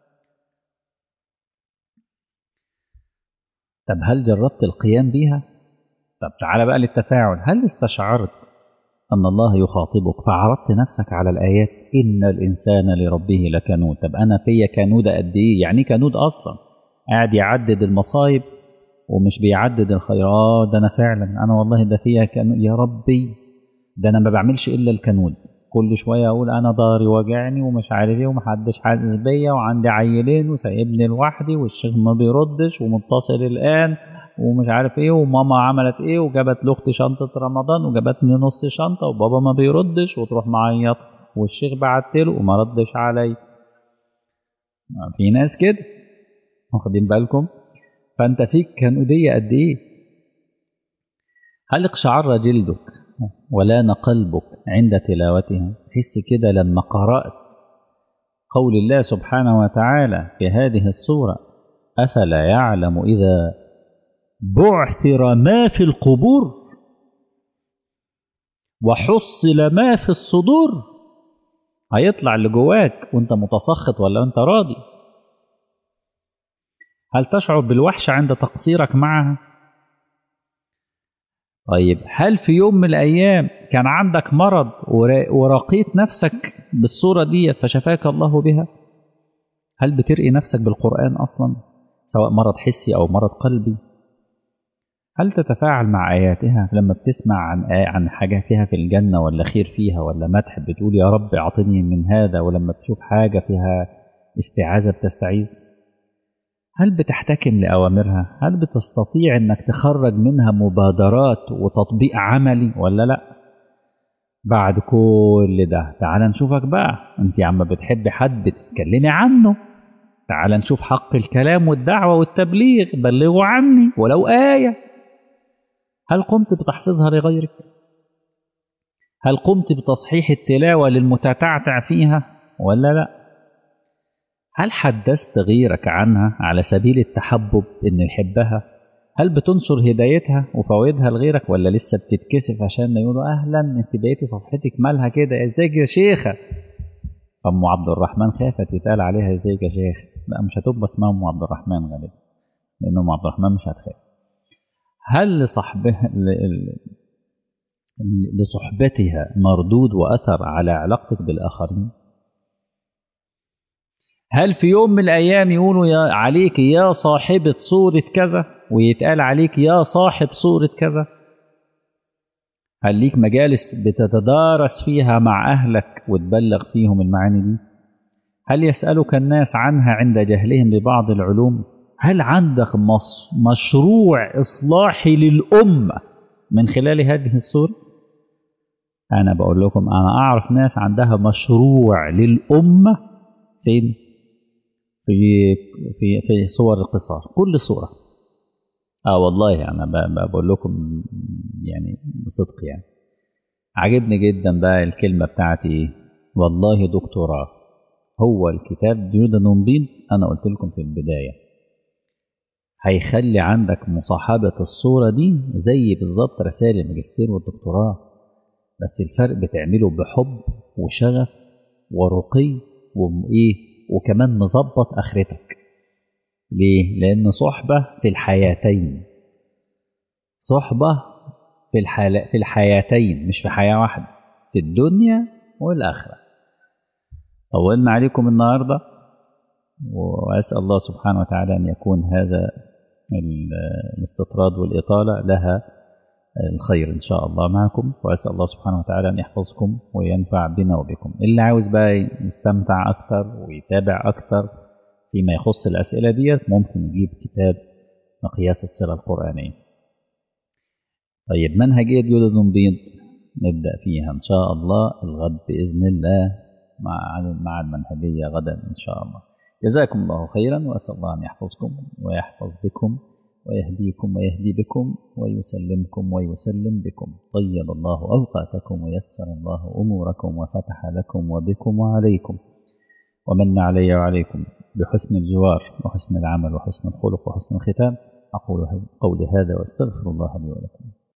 طب هل جربت القيام بيها طب تعالى بقى للتفاعل هل استشعرت أن الله يخاطبك فعرضت نفسك على الآيات إن الإنسان لربه لكنود طب أنا فيا كنودة قد إيه يعني كنود أصلا قاعد يعدد المصايب ومش بيعدد الخيرات ده أنا فعلا أنا والله ده فيا كنود يا ربي ده أنا ما بعملش إلا الكنود كل شوية أقول أنا ضهري واجعني ومش عارف إيه ومحدش حاسس بيا وعندي عيلين وسايبني لوحدي والشيخ ما بيردش ومتصل الآن ومش عارف ايه وماما عملت ايه وجابت لاختي شنطه رمضان وجابتني نص شنطه وبابا ما بيردش وتروح معيط والشيخ بعت له وما ردش علي في ناس كده واخدين بالكم فانت فيك كنوديه قد ايه هل اقشعر جلدك ولان قلبك عند تلاوتها تحس كده لما قرات قول الله سبحانه وتعالى في هذه السوره افلا يعلم اذا بعثر ما في القبور وحصل ما في الصدور هيطلع اللي جواك وانت متسخط ولا انت راضي هل تشعر بالوحشة عند تقصيرك معها طيب هل في يوم من الأيام كان عندك مرض ورقيت نفسك بالصورة دي فشفاك الله بها هل بترقي نفسك بالقرآن أصلا سواء مرض حسي أو مرض قلبي هل تتفاعل مع آياتها لما بتسمع عن آية عن حاجة فيها في الجنة ولا خير فيها ولا مدح بتقول يا رب أعطني من هذا ولما بتشوف حاجة فيها استعاذة بتستعيذ هل بتحتكم لأوامرها هل بتستطيع أنك تخرج منها مبادرات وتطبيق عملي ولا لا بعد كل ده تعال نشوفك بقى انت يا عم بتحب حد بتتكلمي عنه تعال نشوف حق الكلام والدعوة والتبليغ بلغوا عني ولو آية هل قمت بتحفيظها لغيرك هل قمت بتصحيح التلاوة للمتتعتع فيها ولا لا هل حدثت غيرك عنها على سبيل التحبب انه يحبها هل بتنشر هدايتها وفوائدها لغيرك ولا لسه بتتكسف عشان يقولوا اهلا انت بقيتي صفحتك مالها كده ازيك يا شيخه ام عبد الرحمن خافت يتقال عليها ازيك يا شيخ لا مش هتبقى اسمها ام عبد الرحمن غالبا لان ام عبد الرحمن مش هتخاف هل لصحبها لصحبتها مردود واثر على علاقتك بالاخرين هل في يوم من الايام يقولوا يا عليك يا صاحبه صوره كذا ويتقال عليك يا صاحب صوره كذا هل ليك مجالس بتتدارس فيها مع اهلك وتبلغ فيهم المعاني دي هل يسالك الناس عنها عند جهلهم ببعض العلوم هل عندك مشروع اصلاحي للامه من خلال هذه الصوره انا بقول لكم انا اعرف ناس عندها مشروع للامه فين في في في صور القصار كل صوره اه والله انا بقول لكم يعني بصدق يعني عجبني جدا بقى الكلمه بتاعتي ايه والله دكتوراه هو الكتاب جودن بيض انا قلت لكم في البدايه هيخلي عندك مصاحبه الصوره دي زي بالظبط رسائل الماجستير والدكتوراه بس الفرق بتعمله بحب وشغف ورقي وايه وكمان مظبط اخرتك ليه لان صحبه في الحياتين صحبه في الحال... في الحياتين مش في حياه واحده في الدنيا والاخره طولنا عليكم النهارده واسال الله سبحانه وتعالى ان يكون هذا الاستطراد والاطاله لها الخير إن شاء الله معكم وأسأل الله سبحانه وتعالى أن يحفظكم وينفع بنا وبكم اللي عاوز بقى يستمتع أكتر ويتابع أكتر فيما يخص الأسئلة ديت ممكن يجيب كتاب مقياس الصلة القرآنية طيب منهجية جودة بيض نبدأ فيها إن شاء الله الغد بإذن الله مع مع المنهجية غدا إن شاء الله جزاكم الله خيرا وأسأل الله أن يحفظكم ويحفظ بكم ويهديكم ويهدي بكم ويسلمكم ويسلم بكم طيب الله أوقاتكم ويسر الله أموركم وفتح لكم وبكم وعليكم ومن علي وعليكم بحسن الجوار وحسن العمل وحسن الخلق وحسن الختام أقول قولي هذا وأستغفر الله لي ولكم